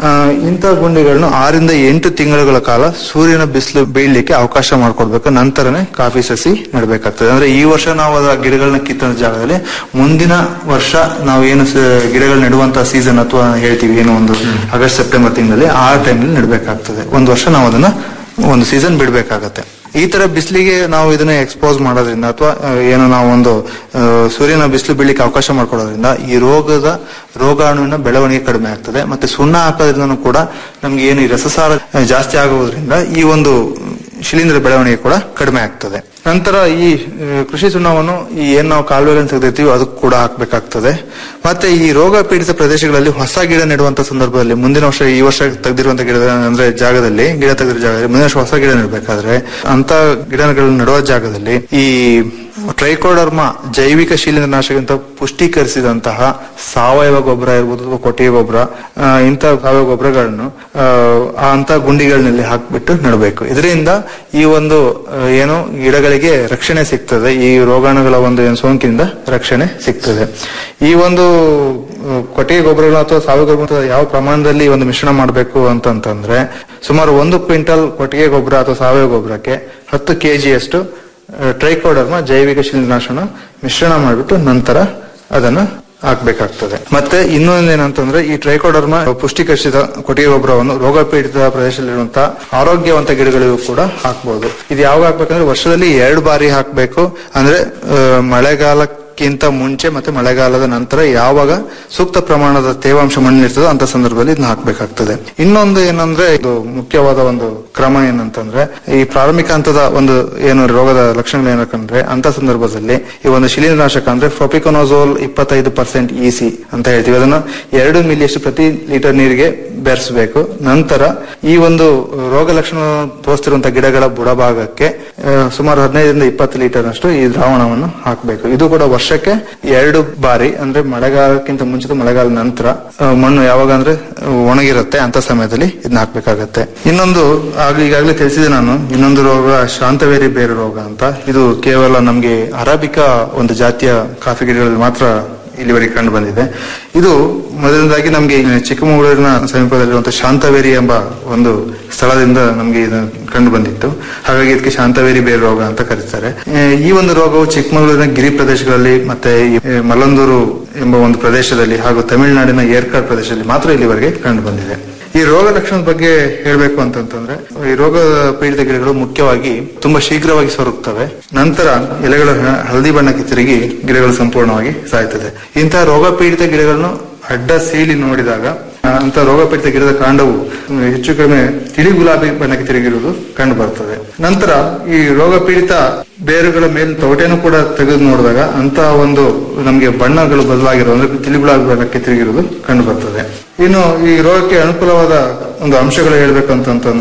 ಇಂಥ ಗುಂಡಿಗಳನ್ನು ಆರಿಂದ ಎಂಟು ತಿಂಗಳುಗಳ ಕಾಲ ಸೂರ್ಯನ ಬಿಸಿಲು ಬೀಳ್ಲಿಕ್ಕೆ ಅವಕಾಶ ಮಾಡಿಕೊಡ್ಬೇಕು ನಂತರನೇ ಕಾಫಿ ಸಸಿ ನೆಡಬೇಕಾಗ್ತದೆ ಅಂದ್ರೆ ಈ ವರ್ಷ ನಾವು ಅದ ಗಿಡಗಳನ್ನ ಕಿತ್ತಂತ ಜಾಗದಲ್ಲಿ ಮುಂದಿನ ವರ್ಷ ನಾವು ಏನು ಸ- ಗಿಡಗಳು ನೆಡುವಂತ ಸೀಸನ್ ಅಥವಾ ಹೇಳ್ತೀವಿ ಏನು ಒಂದು ಆಗಸ್ಟ್ ಸೆಪ್ಟೆಂಬರ್ ತಿಂಗಳಲ್ಲಿ ಆ ಟೈಮಲ್ಲಿ ನೆಡಬೇಕಾಗ್ತದೆ ಒಂದು ವರ್ಷ ನಾವು ಅದನ್ನ ಒಂದು ಸೀಸನ್ ಬಿಡಬೇಕಾಗತ್ತೆ ಈ ತರ ಬಿಸಿಲಿಗೆ ನಾವು ಇದನ್ನ ಎಕ್ಸ್ಪೋಸ್ ಮಾಡೋದ್ರಿಂದ ಅಥವಾ ಏನು ನಾವು ಒಂದು ಆ, ಸೂರ್ಯನ ಬಿಸಿಲು ಬೀಳಲಿಕ್ಕೆ ಅವಕಾಶ ಮಾಡ್ಕೊಡೋದ್ರಿಂದ ಈ ರೋಗದ ರೋಗಾಣುವಿನ ಬೆಳವಣಿಗೆ ಕಡಿಮೆ ಆಗ್ತದೆ ಮತ್ತೆ ಸುಣ್ಣ ಹಾಕೋದ್ರಿಂದ ಕೂಡ ನಮ್ಗೆ ಏನು ಈ ರಸಸಾರ ಜಾಸ್ತಿ ಆಗುವುದರಿಂದ ಈ ಒಂದು ಶಿಲೀಂಧ್ರ ಬೆಳವಣಿಗೆ ಕೂಡ ಕಡಿಮೆ ಆಗ್ತದೆ ನಂತರ ಈ ಆ, ಕೃಷಿ ಸುಣ್ಣವನ್ನು ಈ ಏನ್ ನಾವು ಕಾಲುವೆಗಳನ್ನು ತೆಗೆದಿರ್ತೀವಿ ಅದಕ್ಕೆ ಕೂಡ ಹಾಕ್ಬೇಕಾಗ್ತದೆ ಮತ್ತೆ ಈ ರೋಗ ಪೀಡಿತ ಪ್ರದೇಶಗಳಲ್ಲಿ ಹೊಸ ಗಿಡ ನೆಡುವಂತ ಸಂದರ್ಭದಲ್ಲಿ ಮುಂದಿನ ವರ್ಷ ಈ ವರ್ಷ ತೆಗೆದಿರುವಂತ ಗಿಡದ ಅಂದ್ರೆ ಜಾಗದಲ್ಲಿ ಗಿಡ ತೆಗೆದಿರೋ ಜಾಗದಲ್ಲಿ ಮುಂದಿನ ವರ್ಷ ಹೊಸ ಗಿಡ ನೆಡಬೇಕಾದ್ರೆ ಅಂತ ಗಿಡಗಳನ್ನು ನೆಡುವ ಜಾಗದಲ್ಲಿ ಈ ಟ್ರೈಕೋಡರ್ಮ ಜೈವಿಕ ಶಿಲೀಂಧ್ರನಾಶಕ ಅಂತ ಪುಷ್ಟೀಕರಿಸಿದಂತಹ ಸಾವಯವ ಗೊಬ್ಬರ ಇರ್ಬೋದು ಅಥವಾ ಕೊಟ್ಟಿಗೆ ಗೊಬ್ಬರ ಆ, ಇಂಥ ಸಾವಯವ ಗೊಬ್ಬರಗಳನ್ನು ಆ, ಆ ಅಂತ ಗುಂಡಿಗಳಲ್ಲಿ ಹಾಕ್ಬಿಟ್ಟು ನೆಡಬೇಕು ಇದರಿಂದ ಈ ಒಂದು ಆ, ಏನು ಗಿಡಗಳಿಗೆ ರಕ್ಷಣೆ ಸಿಗ್ತದೆ ಈ ರೋಗಾಣುಗಳ ಒಂದು ಏನು ಸೋಂಕಿನಿಂದ ರಕ್ಷಣೆ ಸಿಗ್ತದೆ ಈ ಒಂದು ಆ, ಕೊಟ್ಟಿಗೆ ಗೊಬ್ಬರಗಳು ಅಥವಾ ಸಾವಯವ ಗೊಬ್ಬರ ಯಾವ ಪ್ರಮಾಣದಲ್ಲಿ ಒಂದು ಮಿಶ್ರಣ ಮಾಡಬೇಕು ಅಂತಂತಂದ್ರೆ ಸುಮಾರು ಒಂದು ಕ್ವಿಂಟಲ್ ಕೊಟ್ಟಿಗೆ ಗೊಬ್ಬರ ಅಥವಾ ಸಾವಯವ ಗೊಬ್ಬರಕ್ಕೆ ಹತ್ತು ಕೆಜಿಯಷ್ಟು ಟ್ರೈಕೋಡರ್ಮ ಜೈವಿಕ ಶಿಲೀಂಧ್ರನಾಶನ ಮಿಶ್ರಣ ಮಾಡಿಬಿಟ್ಟು ನಂತರ ಅದನ್ನ ಹಾಕ್ಬೇಕಾಗ್ತದೆ ಮತ್ತೆ ಇನ್ನೊಂದು ಏನಂತಂದ್ರೆ ಈ ಟ್ರೈಕೋಡರ್ಮ ಪುಷ್ಟೀಕರಿಸಿದ ಕೊಟ್ಟಿಗೆ ಗೊಬ್ಬರವನ್ನು ರೋಗ ಪೀಡಿತ ಪ್ರದೇಶದಲ್ಲಿರುವಂತಹ ಆರೋಗ್ಯವಂತ ಗಿಡಗಳಿಗೂ ಕೂಡ ಹಾಕ್ಬಹುದು ಇದು ಯಾವಾಗ ಹಾಕ್ಬೇಕಂದ್ರೆ ವರ್ಷದಲ್ಲಿ ಎರಡು ಬಾರಿ ಹಾಕ್ಬೇಕು ಅಂದ್ರೆ ಆ, ಮಳೆಗಾಲಕ್ಕಿಂತ ಮುಂಚೆ ಮತ್ತೆ ಮಳೆಗಾಲದ ನಂತರ ಯಾವಾಗ ಸೂಕ್ತ ಪ್ರಮಾಣದ ತೇವಾಂಶ ಮಣ್ಣಿರ್ತದೋ ಅಂತ ಸಂದರ್ಭದಲ್ಲಿ ಇದನ್ನ ಹಾಕ್ಬೇಕಾಗ್ತದೆ ಇನ್ನೊಂದು ಏನಂದ್ರೆ ಇದು ಮುಖ್ಯವಾದ ಒಂದು ಕ್ರಮ ಏನಂತಂದ್ರೆ ಈ ಪ್ರಾರಂಭಿಕ ಹಂತದ ಒಂದು ಏನು ರೋಗದ ಲಕ್ಷಣಗಳು ಏನಕ್ಕಂದ್ರೆ ಅಂತ ಸಂದರ್ಭದಲ್ಲಿ ಈ ಒಂದು ಶಿಲೀಂಧ್ರನಾಶಕ ಅಂದ್ರೆ ಫ್ರೋಪಿಕೊನೋಸೋಲ್ ಇಪ್ಪತ್ತೈದು ಪರ್ಸೆಂಟ್ ಇಸಿ ಅಂತ ಹೇಳ್ತೀವಿ ಅದನ್ನ ಎರಡು ಮಿಲಿಯಷ್ಟು ಪ್ರತಿ ಲೀಟರ್ ನೀರಿಗೆ ಬೆರೆಸಬೇಕು ನಂತರ ಈ ಒಂದು ರೋಗ ಲಕ್ಷಣ ತೋರಿಸ್ತಿರುವಂತಹ ಗಿಡಗಳ ಬುಡಭಾಗಕ್ಕೆ ಆ, ಸುಮಾರು ಹದಿನೈದರಿಂದ ಇಪ್ಪತ್ತು ಲೀಟರ್ ಅಷ್ಟು ಈ ದ್ರಾವಣವನ್ನು ಹಾಕಬೇಕು ಇದು ಕೂಡ ವರ್ಷಕ್ಕೆ ಎರಡು ಬಾರಿ ಅಂದ್ರೆ ಮಳೆಗಾಲಕ್ಕಿಂತ ಮುಂಚಿತ ಮಳೆಗಾಲ ನಂತರ ಆ, ಮಣ್ಣು ಯಾವಾಗ ಅಂದ್ರೆ ಆ, ಒಣಗಿರುತ್ತೆ ಅಂತ ಸಮಯದಲ್ಲಿ ಇದನ್ನ ಹಾಕ್ಬೇಕಾಗತ್ತೆ ಇನ್ನೊಂದು ಆಗ ಈಗಾಗಲೇ ತಿಳಿಸಿದೆ ನಾನು ಇನ್ನೊಂದು ರೋಗ ಶಾಂತವೇರಿ ಬೇರು ರೋಗ ಅಂತ ಇದು ಕೇವಲ ನಮ್ಗೆ ಅರಾಬಿಕಾ ಒಂದು ಜಾತಿಯ ಕಾಫಿ ಗಿಡಗಳಲ್ಲಿ ಮಾತ್ರ ಇಲ್ಲಿವರೆಗೆ ಕಂಡು ಬಂದಿದೆ ಇದು ಮೊದಲನೇದಾಗಿ ನಮಗೆ ಚಿಕ್ಕಮಗಳೂರಿನ ಸಮೀಪದಲ್ಲಿರುವಂತಹ ಶಾಂತವೇರಿ ಎಂಬ ಒಂದು ಸ್ಥಳದಿಂದ ನಮಗೆ ಇದು ಕಂಡು ಬಂದಿತ್ತು ಹಾಗಾಗಿ ಇದಕ್ಕೆ ಶಾಂತವೇರಿ ಬೇರು ರೋಗ ಅಂತ ಕರೀತಾರೆ ಆ, ಈ ಒಂದು ರೋಗವು ಚಿಕ್ಕಮಗಳೂರಿನ ಗಿರಿ ಪ್ರದೇಶಗಳಲ್ಲಿ ಮತ್ತೆ ಈ ಮಲ್ಲಂದೂರು ಎಂಬ ಒಂದು ಪ್ರದೇಶದಲ್ಲಿ ಹಾಗೂ ತಮಿಳುನಾಡಿನ ಏರ್ಕಾಡ್ ಪ್ರದೇಶದಲ್ಲಿ ಮಾತ್ರ ಇಲ್ಲಿವರೆಗೆ ಕಂಡು ಬಂದಿದೆ ಈ ರೋಗ ಲಕ್ಷಣದ ಬಗ್ಗೆ ಹೇಳ್ಬೇಕು ಅಂತಂತಂದ್ರೆ ಈ ರೋಗ ಪೀಡಿತ ಗಿಡಗಳು ಮುಖ್ಯವಾಗಿ ತುಂಬಾ ಶೀಘ್ರವಾಗಿ ಸೊರಗ್ತವೆ ನಂತರ ಎಲೆಗಳು ಹ- ಹಳದಿ ಬಣ್ಣಕ್ಕೆ ತಿರುಗಿ ಗಿಡಗಳು ಸಂಪೂರ್ಣವಾಗಿ ಸಾಯ್ತದೆ ಇಂತಹ ರೋಗ ಪೀಡಿತ ಗಿಡಗಳನ್ನು ಅಡ್ಡ ಸೀಳಿ ನೋಡಿದಾಗ ಆ, ಅಂತ ರೋಗ ಪೀಡಿತ ಗಿಡದ ಕಾಂಡವು ಹ್ಮ್, ಹೆಚ್ಚು ಕಡಿಮೆ ತಿಳಿ ಗುಲಾಬಿ ಬಣ್ಣಕ್ಕೆ ತಿರುಗಿರುವುದು ಕಂಡು ಬರ್ತದೆ ನಂತರ ಈ ರೋಗ ಪೀಡಿತ ಬೇರುಗಳ ಮೇಲೆ ತೊಗಟೆನೂ ಕೂಡ ತೆಗೆದು ನೋಡಿದಾಗ ಅಂತ ಒಂದು ನಮಗೆ ಬಣ್ಣಗಳು ಬದಲಾಗಿರೋ ಅಂದ್ರೆ ತಿಳಿ ಗುಲಾಬಿ ಬಣ್ಣಕ್ಕೆ ತಿರುಗಿರುವುದು ಕಂಡು ಬರ್ತದೆ ಇನ್ನು ಈ ರೋಗಕ್ಕೆ ಅನುಕೂಲವಾದ ಒಂದು ಅಂಶಗಳು ಹೇಳ್ಬೇಕಂತಂತಂದ್ರೆ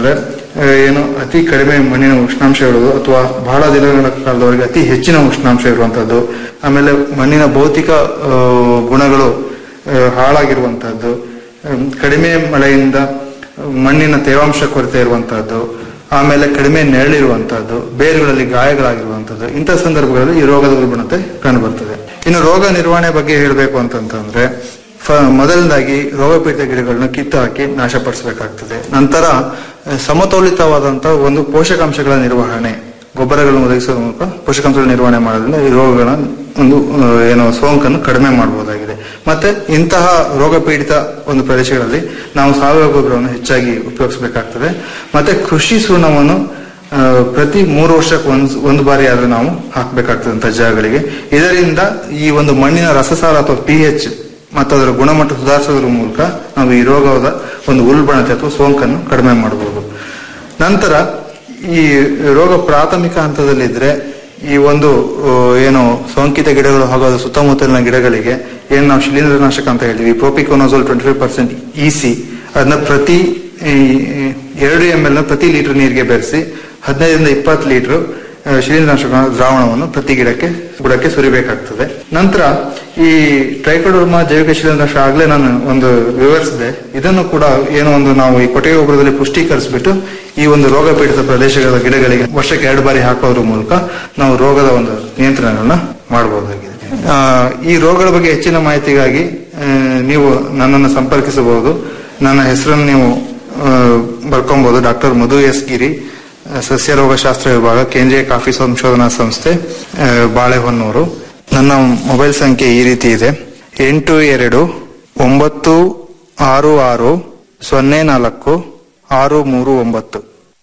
ಆ, ಏನು ಅತಿ ಕಡಿಮೆ ಮಣ್ಣಿನ ಉಷ್ಣಾಂಶ ಇರುವುದು ಅಥವಾ ಬಹಳ ದಿನಗಳ ಕಾಲದವರೆಗೆ ಅತಿ ಹೆಚ್ಚಿನ ಉಷ್ಣಾಂಶ ಇರುವಂತದ್ದು ಆಮೇಲೆ ಮಣ್ಣಿನ ಭೌತಿಕ ಆ, ಗುಣಗಳು ಆ, ಹಾಳಾಗಿರುವಂತಹದ್ದು ಆಮ್, ಕಡಿಮೆ ಮಳೆಯಿಂದ ಮಣ್ಣಿನ ತೇವಾಂಶ ಕೊರತೆ ಇರುವಂತಹದ್ದು ಆಮೇಲೆ ಕಡಿಮೆ ನೆರಳಿರುವಂತಹದ್ದು ಬೇರುಗಳಲ್ಲಿ ಗಾಯಗಳಾಗಿರುವಂತಹದ್ದು ಇಂಥ ಸಂದರ್ಭಗಳಲ್ಲಿ ಈ ರೋಗದ ಉಲ್ಬಣತೆ ಕಂಡುಬರ್ತದೆ ಇನ್ನು ರೋಗ ನಿರ್ವಹಣೆ ಬಗ್ಗೆ ಹೇಳಬೇಕು ಅಂತಂತಂದ್ರೆ ಫ- ಮೊದಲನೇದಾಗಿ ರೋಗಪೀಡಿತ ಗಿಡಗಳನ್ನ ಕಿತ್ತು ಹಾಕಿ ನಾಶಪಡಿಸಬೇಕಾಗ್ತದೆ ನಂತರ ಅಹ್, ಸಮತೋಲಿತವಾದಂತಹ ಒಂದು ಪೋಷಕಾಂಶಗಳ ನಿರ್ವಹಣೆ ಗೊಬ್ಬರಗಳನ್ನು ಒದಗಿಸುವ ಮೂಲಕ ಪೋಷಕಾಂಶಗಳ ನಿರ್ವಹಣೆ ಮಾಡೋದ್ರಿಂದ ಈ ರೋಗಗಳ ಒಂದು ಅಹ್, ಏನು ಸೋಂಕನ್ನು ಕಡಿಮೆ ಮಾಡಬಹುದಾಗಿದೆ ಮತ್ತೆ ಇಂತಹ ರೋಗ ಪೀಡಿತ ಒಂದು ಪ್ರದೇಶಗಳಲ್ಲಿ ನಾವು ಸಾವಯವ ಗೊಬ್ಬರವನ್ನು ಹೆಚ್ಚಾಗಿ ಉಪಯೋಗಿಸಬೇಕಾಗ್ತದೆ ಮತ್ತೆ ಕೃಷಿ ಸುಣ್ಣವನ್ನು ಆ, ಪ್ರತಿ ಮೂರು ವರ್ಷಕ್ಕೆ ಒಂದು ಒಂದು ಬಾರಿ ಆದ್ರೂ ನಾವು ಹಾಕಬೇಕಾಗ್ತದೆ ಅಂತ ಜಾಗಗಳಿಗೆ ಇದರಿಂದ ಈ ಒಂದು ಮಣ್ಣಿನ ರಸಸಾರ ಅಥವಾ ಪಿ ಎಚ್ ಮತ್ತು ಅದರ ಗುಣಮಟ್ಟ ಸುಧಾರಿಸೋದ್ರ ಮೂಲಕ ನಾವು ಈ ರೋಗದ ಒಂದು ಉಲ್ಬಣತೆ ಅಥವಾ ಸೋಂಕನ್ನು ಕಡಿಮೆ ಮಾಡಬಹುದು ನಂತರ ಈ ರೋಗ ಪ್ರಾಥಮಿಕ ಹಂತದಲ್ಲಿದ್ರೆ ಈ ಒಂದು ಆ, ಏನು ಸೋಂಕಿತ ಗಿಡಗಳು ಹಾಗೂ ಅದರ ಸುತ್ತಮುತ್ತಲಿನ ಗಿಡಗಳಿಗೆ ಏನು ನಾವು ಶಿಲೀಂಧ್ರನಾಶಕ ಅಂತ ಹೇಳ್ತೀವಿ propiconazole twenty five percent EC ಅದನ್ನ ಪ್ರತಿ ಈ, ಎರಡು ಎಂ ಎಲ್ ನ ಪ್ರತಿ ಲೀಟರ್ ನೀರಿಗೆ ಬೆರೆಸಿ ಹದಿನೈದರಿಂದ ಇಪ್ಪತ್ತು ಲೀಟರ್ ಶಿಲೀಂಧ್ರನಾಶಕ ದ್ರಾವಣವನ್ನು ಪ್ರತಿ ಗಿಡಕ್ಕೆ ಬುಡಕ್ಕೆ ಸುರಿಬೇಕಾಗ್ತದೆ ನಂತರ ಈ ಟ್ರೈಕೋಡರ್ಮಾ ಜೈವಿಕ ಶಿಲೀಂಧ್ರನಾಶ ಆಗ್ಲೇ ನಾನು ಒಂದು ವಿವರಿಸಿದೆ ಇದನ್ನು ಕೂಡ ಏನೋ ಒಂದು ನಾವು ಈ ಕೊಟ್ಟಿಗೆ ಗೊಬ್ಬರದಲ್ಲಿ ಪುಷ್ಟೀಕರಿಸಿಬಿಟ್ಟು ಈ ಒಂದು ರೋಗ ಪೀಡಿತ ಪ್ರದೇಶಗಳ ಗಿಡಗಳಿಗೆ ವರ್ಷಕ್ಕೆ ಎರಡು ಬಾರಿ ಹಾಕೋದ್ರ ಮೂಲಕ ನಾವು ರೋಗದ ಒಂದು ನಿಯಂತ್ರಣಗಳನ್ನ ಮಾಡಬಹುದಾಗಿದೆ ಆ, ಈ ರೋಗಗಳ ಬಗ್ಗೆ ಹೆಚ್ಚಿನ ಮಾಹಿತಿಗಾಗಿ ಆ, ನೀವು ನನ್ನನ್ನು ಸಂಪರ್ಕಿಸಬಹುದು ನನ್ನ ಹೆಸರನ್ನು ನೀವು ಆ, ಬರ್ಕೊಬಹುದು ಡಾಕ್ಟರ್ ಮಧು ಎಸ್ ಗಿರಿ ಆ, ಸಸ್ಯ ರೋಗಶಾಸ್ತ್ರ ವಿಭಾಗ ಕೇಂದ್ರೀಯ ಕಾಫಿ ಸಂಶೋಧನಾ ಸಂಸ್ಥೆ ಆ, ಬಾಳೆಹೊನ್ನೂರು ನನ್ನ ಮೊಬೈಲ್ ಸಂಖ್ಯೆ ಈ ರೀತಿ ಇದೆ ಎಂಟು ಎರಡು ಒಂಬತ್ತು ಆರು ಆರು ಸೊನ್ನೆ ನಾಲ್ಕು ಆರು ಮೂರು ಒಂಬತ್ತು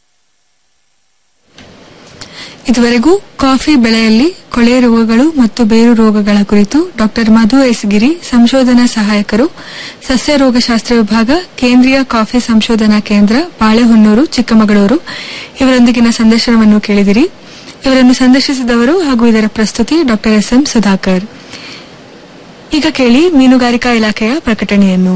ಇದುವರೆಗೂ ಕಾಫಿ ಬೆಳೆಯಲ್ಲಿ ಕೊಳೆ ರೋಗಗಳು ಮತ್ತು ಬೇರು ರೋಗಗಳ ಕುರಿತು ಡಾಕ್ಟರ್ ಮಧು ಎಸ್ ಗಿರಿ ಸಂಶೋಧನಾ ಸಹಾಯಕರು ಸಸ್ಯ ರೋಗಶಾಸ್ತ್ರ ವಿಭಾಗ ಕೇಂದ್ರೀಯ ಕಾಫಿ ಸಂಶೋಧನಾ ಕೇಂದ್ರ ಬಾಳೆಹೊನ್ನೂರು ಚಿಕ್ಕಮಗಳೂರು ಇವರೊಂದಿಗಿನ ಸಂದರ್ಶನವನ್ನು ಕೇಳಿದಿರಿ ಇವರನ್ನು ಸಂದರ್ಶಿಸಿದವರು ಹಾಗೂ ಇದರ ಪ್ರಸ್ತುತಿ ಡಾಕ್ಟರ್ ಎಸ್ ಎಂ ಸುಧಾಕರ್ ಈಗ ಕೇಳಿ ಮೀನುಗಾರಿಕಾ ಇಲಾಖೆಯ ಪ್ರಕಟಣೆಯನ್ನು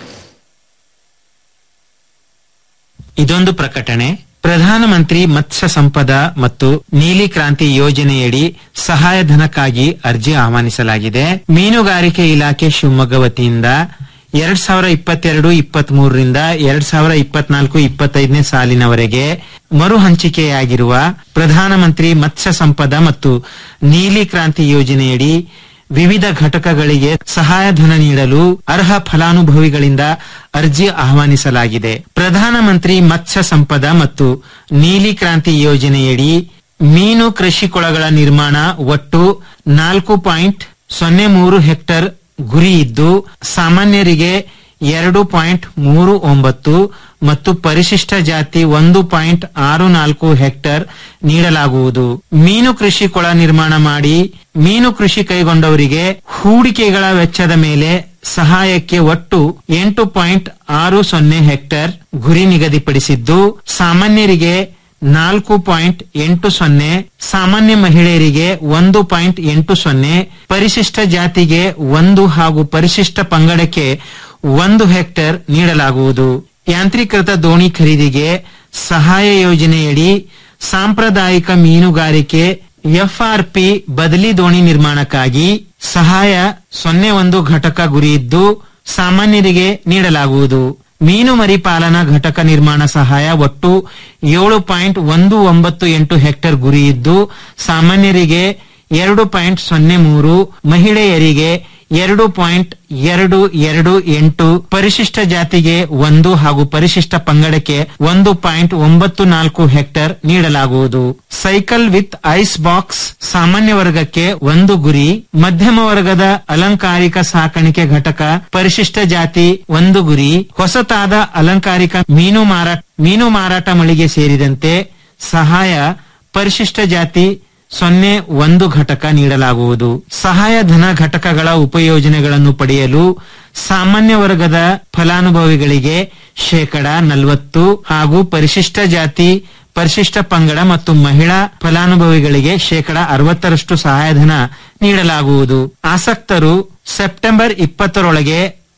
ಇದೊಂದು ಪ್ರಕಟಣೆ ಪ್ರಧಾನಮಂತ್ರಿ ಮತ್ಸ್ಯ ಸಂಪದ ಮತ್ತು ನೀಲಿ ಕ್ರಾಂತಿ ಯೋಜನೆಯಡಿ ಸಹಾಯಧನಕ್ಕಾಗಿ ಅರ್ಜಿ ಆಹ್ವಾನಿಸಲಾಗಿದೆ ಮೀನುಗಾರಿಕೆ ಇಲಾಖೆ ಶಿವಮೊಗ್ಗ ವತಿಯಿಂದ ಎರಡ್ ಸಾವಿರ ಇಪ್ಪತ್ತೆರಡು ಇಪ್ಪತ್ತ್ ಮೂರರಿಂದ ಎರಡ್ ಸಾವಿರ ಇಪ್ಪತ್ನಾಲ್ಕು ಇಪ್ಪತ್ತೈದನೇ ಸಾಲಿನವರೆಗೆ ಮರು ಹಂಚಿಕೆಯಾಗಿರುವ ಪ್ರಧಾನಮಂತ್ರಿ ಮತ್ಸ್ಯ ಸಂಪದ ಮತ್ತು ನೀಲಿ ಕ್ರಾಂತಿ ಯೋಜನೆಯಡಿ ವಿವಿಧ ಘಟಕಗಳಿಗೆ ಸಹಾಯಧನ ನೀಡಲು ಅರ್ಹ ಫಲಾನುಭವಿಗಳಿಂದ ಅರ್ಜಿ ಆಹ್ವಾನಿಸಲಾಗಿದೆ ಪ್ರಧಾನಮಂತ್ರಿ ಮತ್ಸ್ಯ ಸಂಪದ ಮತ್ತು ನೀಲಿ ಕ್ರಾಂತಿ ಯೋಜನೆಯಡಿ ಮೀನು ಕೃಷಿ ಕೊಳಗಳ ನಿರ್ಮಾಣ ಒಟ್ಟು ನಾಲ್ಕು ಪಾಯಿಂಟ್ ಸೊನ್ನೆ ಮೂರು ಹೆಕ್ಟರ್ ಗುರಿ ಇದ್ದು ಸಾಮಾನ್ಯರಿಗೆ ಎರಡು ಪಾಯಿಂಟ್ ಮೂರು ಒಂಬತ್ತು ಮತ್ತು ಪರಿಶಿಷ್ಟ ಜಾತಿ ಒಂದು ಪಾಯಿಂಟ್ ಆರು ನಾಲ್ಕು ಹೆಕ್ಟರ್ ನೀಡಲಾಗುವುದು ಮೀನು ಕೃಷಿ ಕೊಳ ನಿರ್ಮಾಣ ಮಾಡಿ ಮೀನು ಕೃಷಿ ಕೈಗೊಂಡವರಿಗೆ ಹೂಡಿಕೆಗಳ ವೆಚ್ಚದ ಮೇಲೆ ಸಹಾಯಕ್ಕೆ ಒಟ್ಟು ಎಂಟು ಪಾಯಿಂಟ್ ಆರು ಸೊನ್ನೆ ಹೆಕ್ಟರ್ ಗುರಿ ನಿಗದಿಪಡಿಸಿದ್ದು ಸಾಮಾನ್ಯರಿಗೆ ನಾಲ್ಕು ಪಾಯಿಂಟ್ ಎಂಟು ಸೊನ್ನೆ ಸಾಮಾನ್ಯ ಮಹಿಳೆಯರಿಗೆ ಒಂದು ಪಾಯಿಂಟ್ ಎಂಟು ಸೊನ್ನೆ ಪರಿಶಿಷ್ಟ ಜಾತಿಗೆ ಒಂದು ಹಾಗೂ ಪರಿಶಿಷ್ಟ ಪಂಗಡಕ್ಕೆ ಒಂದು ಹೆಕ್ಟೇರ್ ನೀಡಲಾಗುವುದು ಯಾಂತ್ರೀಕೃತ ದೋಣಿ ಖರೀದಿಗೆ ಸಹಾಯ ಯೋಜನೆಯಡಿ ಸಾಂಪ್ರದಾಯಿಕ ಮೀನುಗಾರಿಕೆ ಎಫ್ಆರ್ಪಿ ಬದಲಿ ದೋಣಿ ನಿರ್ಮಾಣಕ್ಕಾಗಿ ಸಹಾಯ ಸೊನ್ನೆ ಒಂದು ಘಟಕ ಗುರಿಯಿದ್ದು ಸಾಮಾನ್ಯರಿಗೆ ನೀಡಲಾಗುವುದು ಮೀನು ಮರಿಪಾಲನಾ ಘಟಕ ನಿರ್ಮಾಣ ಸಹಾಯ ಒಟ್ಟು ಏಳು ಪಾಯಿಂಟ್ ಒಂದು ಒಂಬತ್ತು ಎಂಟು ಹೆಕ್ಟೇರ್ ಗುರಿಯಿದ್ದು ಸಾಮಾನ್ಯರಿಗೆ ಎರಡು ಪಾಯಿಂಟ್ ಸೊನ್ನೆ ಮೂರು ಮಹಿಳೆಯರಿಗೆ ಎರಡು ಪಾಯಿಂಟ್ ಎರಡು ಎರಡು ಎಂಟು ಪರಿಶಿಷ್ಟ ಜಾತಿಗೆ ಒಂದು ಹಾಗೂ ಪರಿಶಿಷ್ಟ ಪಂಗಡಕ್ಕೆ ಒಂದು ಪಾಯಿಂಟ್ ಒಂಬತ್ತು ನಾಲ್ಕು ಹೆಕ್ಟೇರ್ ನೀಡಲಾಗುವುದು ಸೈಕಲ್ ವಿತ್ ಐಸ್ ಬಾಕ್ಸ್ ಸಾಮಾನ್ಯ ವರ್ಗಕ್ಕೆ ಒಂದು ಗುರಿ ಮಧ್ಯಮ ವರ್ಗದ ಅಲಂಕಾರಿಕ ಸಾಕಾಣಿಕೆ ಘಟಕ ಪರಿಶಿಷ್ಟ ಜಾತಿ ಒಂದು ಗುರಿ ಹೊಸತಾದ ಅಲಂಕಾರಿಕ ಮೀನು ಮಾರಾಟ ಮೀನು ಮಾರಾಟ ಮಳಿಗೆ ಸೇರಿದಂತೆ ಸಹಾಯ ಪರಿಶಿಷ್ಟ ಜಾತಿ ಸೊನ್ನೆ ಒಂದು ಘಟಕ ನೀಡಲಾಗುವುದು ಸಹಾಯಧನ ಘಟಕಗಳ ಉಪಯೋಜನೆಗಳನ್ನು ಪಡೆಯಲು ಸಾಮಾನ್ಯ ವರ್ಗದ ಫಲಾನುಭವಿಗಳಿಗೆ ಶೇಕಡ ನಲವತ್ತು ಹಾಗೂ ಪರಿಶಿಷ್ಟ ಜಾತಿ ಪರಿಶಿಷ್ಟ ಪಂಗಡ ಮತ್ತು ಮಹಿಳಾ ಫಲಾನುಭವಿಗಳಿಗೆ ಶೇಕಡ ಅರವತ್ತರಷ್ಟು ಸಹಾಯಧನ ನೀಡಲಾಗುವುದು ಆಸಕ್ತರು ಸೆಪ್ಟೆಂಬರ್ ಇಪ್ಪತ್ತರೊಳಗೆ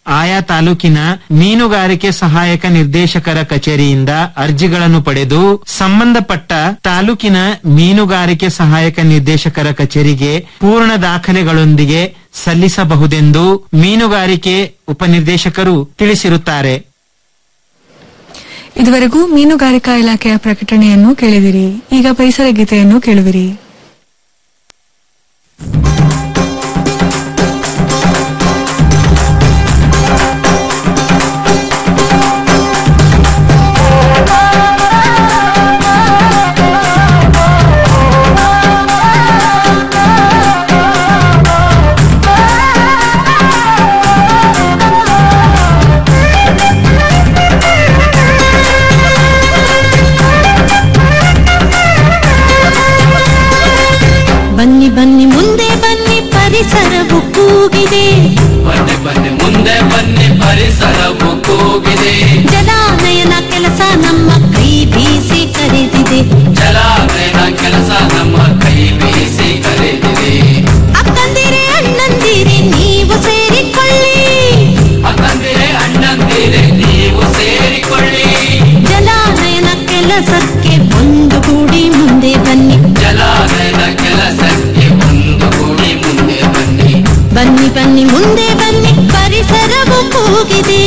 ಆಯಾ ತಾಲೂಕಿನ ಮೀನುಗಾರಿಕೆ ಸಹಾಯಕ ನಿರ್ದೇಶಕರ ಕಚೇರಿಯಿಂದ ಅರ್ಜಿಗಳನ್ನು ಪಡೆದು ಸಂಬಂಧಪಟ್ಟ ತಾಲೂಕಿನ ಮೀನುಗಾರಿಕೆ ಸಹಾಯಕ ನಿರ್ದೇಶಕರ ಕಚೇರಿಗೆ ಪೂರ್ಣ ದಾಖಲೆಗಳೊಂದಿಗೆ ಸಲ್ಲಿಸಬಹುದೆಂದು ಮೀನುಗಾರಿಕೆ ಉಪನಿರ್ದೇಶಕರು ತಿಳಿಸಿರುತ್ತಾರೆ ಇದುವರೆಗೂ ಮೀನುಗಾರಿಕಾ ಇಲಾಖೆಯ ಪ್ರಕಟಣೆಯನ್ನು ಕೇಳಿದಿರಿ ಈಗ ಪರಿಸರ ಗೀತೆಯನ್ನು ಕೇಳುವಿರಿ ಬನ್ನಿ ಬನ್ನಿ ಮುಂದೆ ಬನ್ನಿ ಪರಿಸರವು ಕೂಗಿದೆ ಬನ್ನಿ ಬನ್ನಿ ಮುಂದೆ ಬನ್ನಿ ಪರಿಸರವು ಕೂಗಿದೆ ಜಲಾನಯನ ಕೆಲಸ ನಮ್ಮ ಕೈ ಬೀಸಿ ಕರೆದಿದೆ ಜಲಾನಯನ ಕೆಲಸ ನಮ್ಮ ಕೈ ಬೀಸಿ ಕರೆದಿದೆ ಅಕ್ಕಂದಿರೆ ಅಣ್ಣಂದಿರೆ ನೀವು ಸೇರಿಕೊಳ್ಳಿ ಅಕ್ಕಂದಿರೆ ಅಣ್ಣಂದಿರೆ ನೀವು ಸೇರಿಕೊಳ್ಳಿ ಜಲಾನಯನ ಕೆಲಸಕ್ಕೆ ಒಂದು ಕೂಡಿ ಮುಂದೆ ಬನ್ನಿ ಜಲಾನಯನ ಕೆಲಸಕ್ಕೆ ಒಂದು ಕೂಡಿ ಮುಂದೆ ಬನ್ನಿ ಬನ್ನಿ ಬನ್ನಿ ಮುಂದೆ ಬನ್ನಿ ಪರಿಸರವು ಕೂಗಿದೆ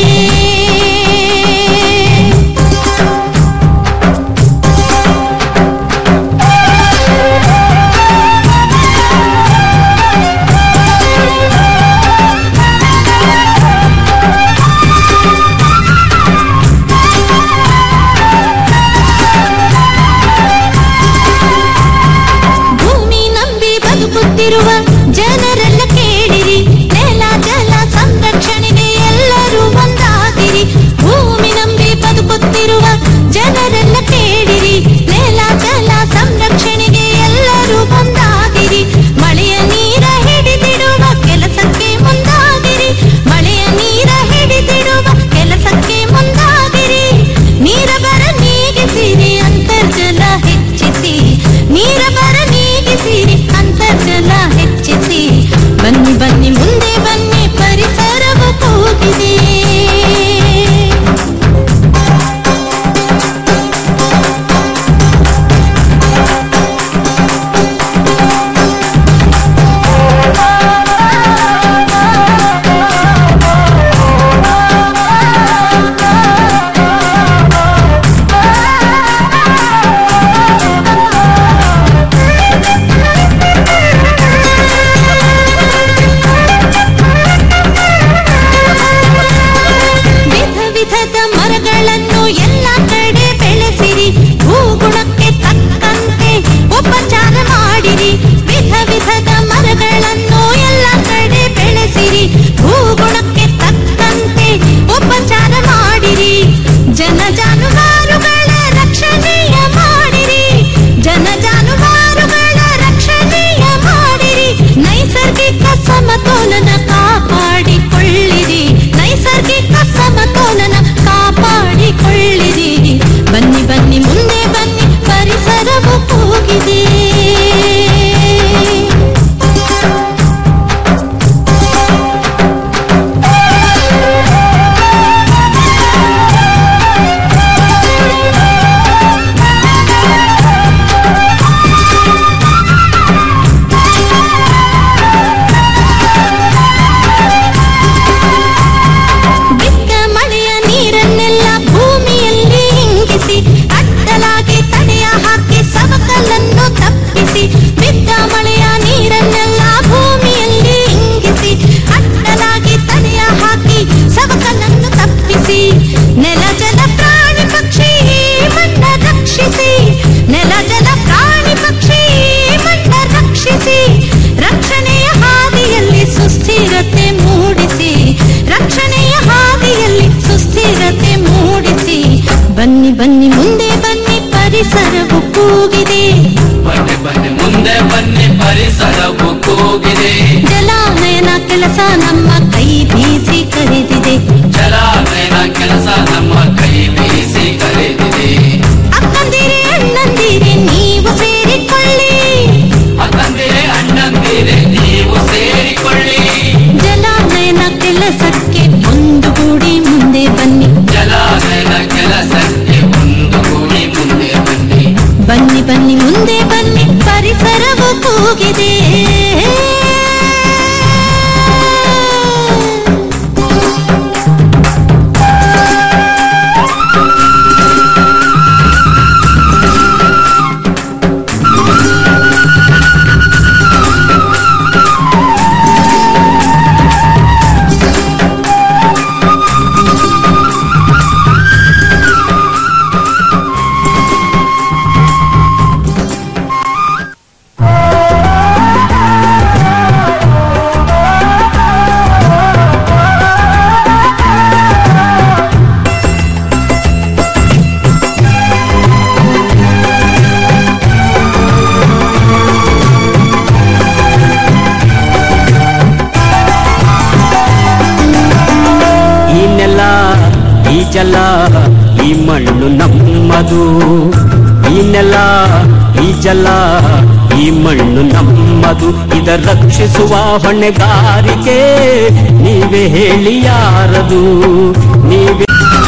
ಭೂಮಿ ನಂಬಿ ಬದುಕುತ್ತಿರುವ ಜನರೆಲ್ಲ ಕೇಳಿರಿ ನೆಲ ಜಲ ಸಂರಕ್ಷಣೆಗೆ ಎಲ್ಲರೂ ಒಂದಾಗಿರಿ ಭೂಮಿ ನಂಬಿ ಬದುಕುತ್ತಿರುವ ಜನರೆಲ್ಲ ಕೇಳಿರಿ ನೆಲ ಜಲ ಸಂರಕ್ಷಣೆಗೆ ಎಲ್ಲರೂ ಒಂದಾಗಿರಿ ಮಳೆಯ ನೀರ ಹಿಡಿದಿಡುವ ಕೆಲಸಕ್ಕೆ ಮುಂದಾಗಿರಿ ಮಳೆಯ ನೀರ ಹಿಡಿದಿಡುವ ಕೆಲಸಕ್ಕೆ ಮುಂದಾಗಿರಿ ನೀರ ಬರ ನೀಗಿಸಿರಿ ಅಂತರ್ಜಲ ಹೆಚ್ಚಿಸಿ ನೀರ ಬರ ನೀಗಿಸಿರಿ ಅಂತರ್ಜಲ ಹೆಚ್ಚಿಸಿ ಬನ್ನಿ ಬನ್ನಿ ಮುಂದೆ ಬನ್ನಿ ಪರಿಸರವು ಕೂಗಿದೆ ವಿಧ ವಿಧದ ಮರಗಳನ್ನು ಎಲ್ಲ ಕಡೆ ಬೆಳೆಸಿರಿ ಭೂಗುಣಕ್ಕೆ ತಕ್ಕಂತೆ ಉಪಚಾರ ಮಾಡಿರಿ ವಿಧ ವಿಧದ ಮರಗಳನ್ನು ಎಲ್ಲ ಕಡೆ ಬೆಳೆಸಿರಿ ಭೂಗುಣಕ್ಕೆ ತಕ್ಕಂತೆ ಉಪಚಾರ ಮಾಡಿರಿ ಜನ ಜಾನುವಾರುಗಳ ರಕ್ಷಣೆಯ ಮಾಡಿರಿ ಜನ ಜಾನುವಾರುಗಳ ರಕ್ಷಣೆಯ ಮಾಡಿರಿ ನೈಸರ್ಗಿಕ ಸಮತೋಲನ ಕಾಪಾಡಿಕೊಳ್ಳಿರಿ ನೈಸರ್ಗಿಕ ಸಮತೋಲನ ಕಾಪಾಡಿಕೊಳ್ಳಿರಿ ಬನ್ನಿ ಬನ್ನಿ ಮುಂದೆ ಬನ್ನಿ ಪರಿಸರವು ಕೂಗಿದೆ ಬಿದ್ದ ಮಳೆಯ ನೀರನ್ನೆಲ್ಲ ಭೂಮಿಯಲ್ಲಿ ಇಂಗಿಸಿ ಅಡ್ಡಲಾಗಿ ತಡೆಯ ಹಾಕಿ ಸವಕಲನ್ನು ತಪ್ಪಿಸಿ ಬಿದ್ದ ಮಳೆಯ ನೀರನ್ನೆಲ್ಲ ಭೂಮಿಯಲ್ಲಿ ಇಂಗಿಸಿ ಅಡ್ಡಲಾಗಿ ತಡೆಯ ಹಾಕಿ ಸವಕಲನ್ನು ತಪ್ಪಿಸಿ ನೆಲ ಜಲ ಪ್ರಾಣಿ ಪಕ್ಷಿ ಮಣ್ಣ ರಕ್ಷಿಸಿ ನೆಲ ಜಲ ಪ್ರಾಣಿ ಪಕ್ಷಿ ಮಣ್ಣ ರಕ್ಷಿಸಿ ರಕ್ಷಣೆಯ ಹಾದಿಯಲ್ಲಿ ಸುಸ್ಥಿರತೆ ಮೂಡಿಸಿ ರಕ್ಷಣೆಯ ಹಾದಿಯಲ್ಲಿ ಸುಸ್ಥಿರತೆ ಮೂಡಿಸಿ ಬನ್ನಿ ಬನ್ನಿ ಮುಂದೆ ಬನ್ನಿ ಪರಿಸರವು ಕೂಗಿದೆ ಬನ್ನಿ ಬನ್ನಿ ಮುಂದೆ ಬನ್ನಿ ಪರಿಸರವು ಕೂಗಿದೆ ಜಲಾನಯನ ಕೆಲಸ ನಮ್ಮ ಕೈ ಬೀಸಿ ಕರೆದಿದೆ ಜಲಾನಯನ ಕೆಲಸ ನಮ್ಮ ಕೈ ಬೀಸಿ ಕರೆದಿದೆ ಅಕ್ಕಂದಿರೆ ಅಣ್ಣಂದಿರೆ ನೀವು ಸೇರಿಕೊಳ್ಳಿ ಅಕ್ಕಂದಿರೆ ಅಣ್ಣಂದಿರೆ ನೀವು ಸೇರಿಕೊಳ್ಳಿ ಜಲಾನಯನ ಕೆಲಸಕ್ಕೆ ಒಂದು ನೆಲ ಈ ಮಣ್ಣು ನಮ್ಮದು ಈ ನೆಲ ಈ ಜಲ ಈ ಮಣ್ಣು ನಮ್ಮದು ಇದ ರಕ್ಷಿಸುವ ಹೊಣೆಗಾರಿಕೆ ನೀವೇ ಹೇಳಿ ಯಾರದು ನೀವೇ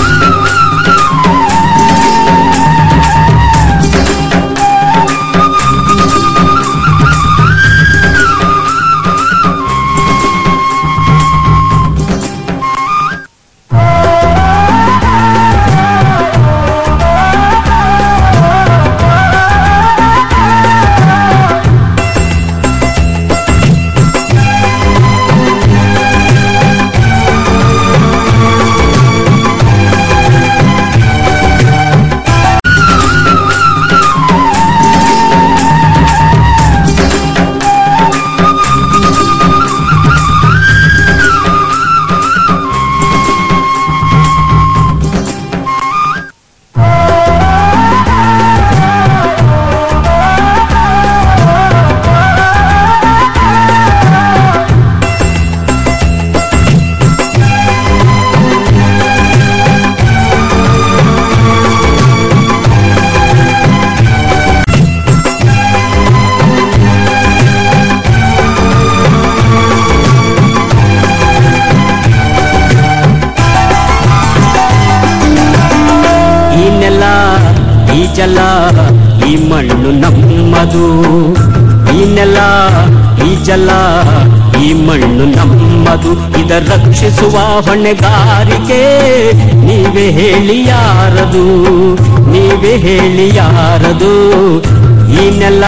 ಈ ನೆಲ ಈ ಜಲ ಈ ಮಣ್ಣು ನಮ್ಮದು ಈ ನೆಲ ಈ ಜಲ ಈ ಮಣ್ಣು ನಮ್ಮದು ಇದ ರಕ್ಷಿಸುವ ಹೊಣೆಗಾರಿಕೆ ನೀವೇ ಹೇಳಿ ಯಾರದು ನೀವೇ ಹೇಳಿ ಯಾರದು ಈ ನೆಲ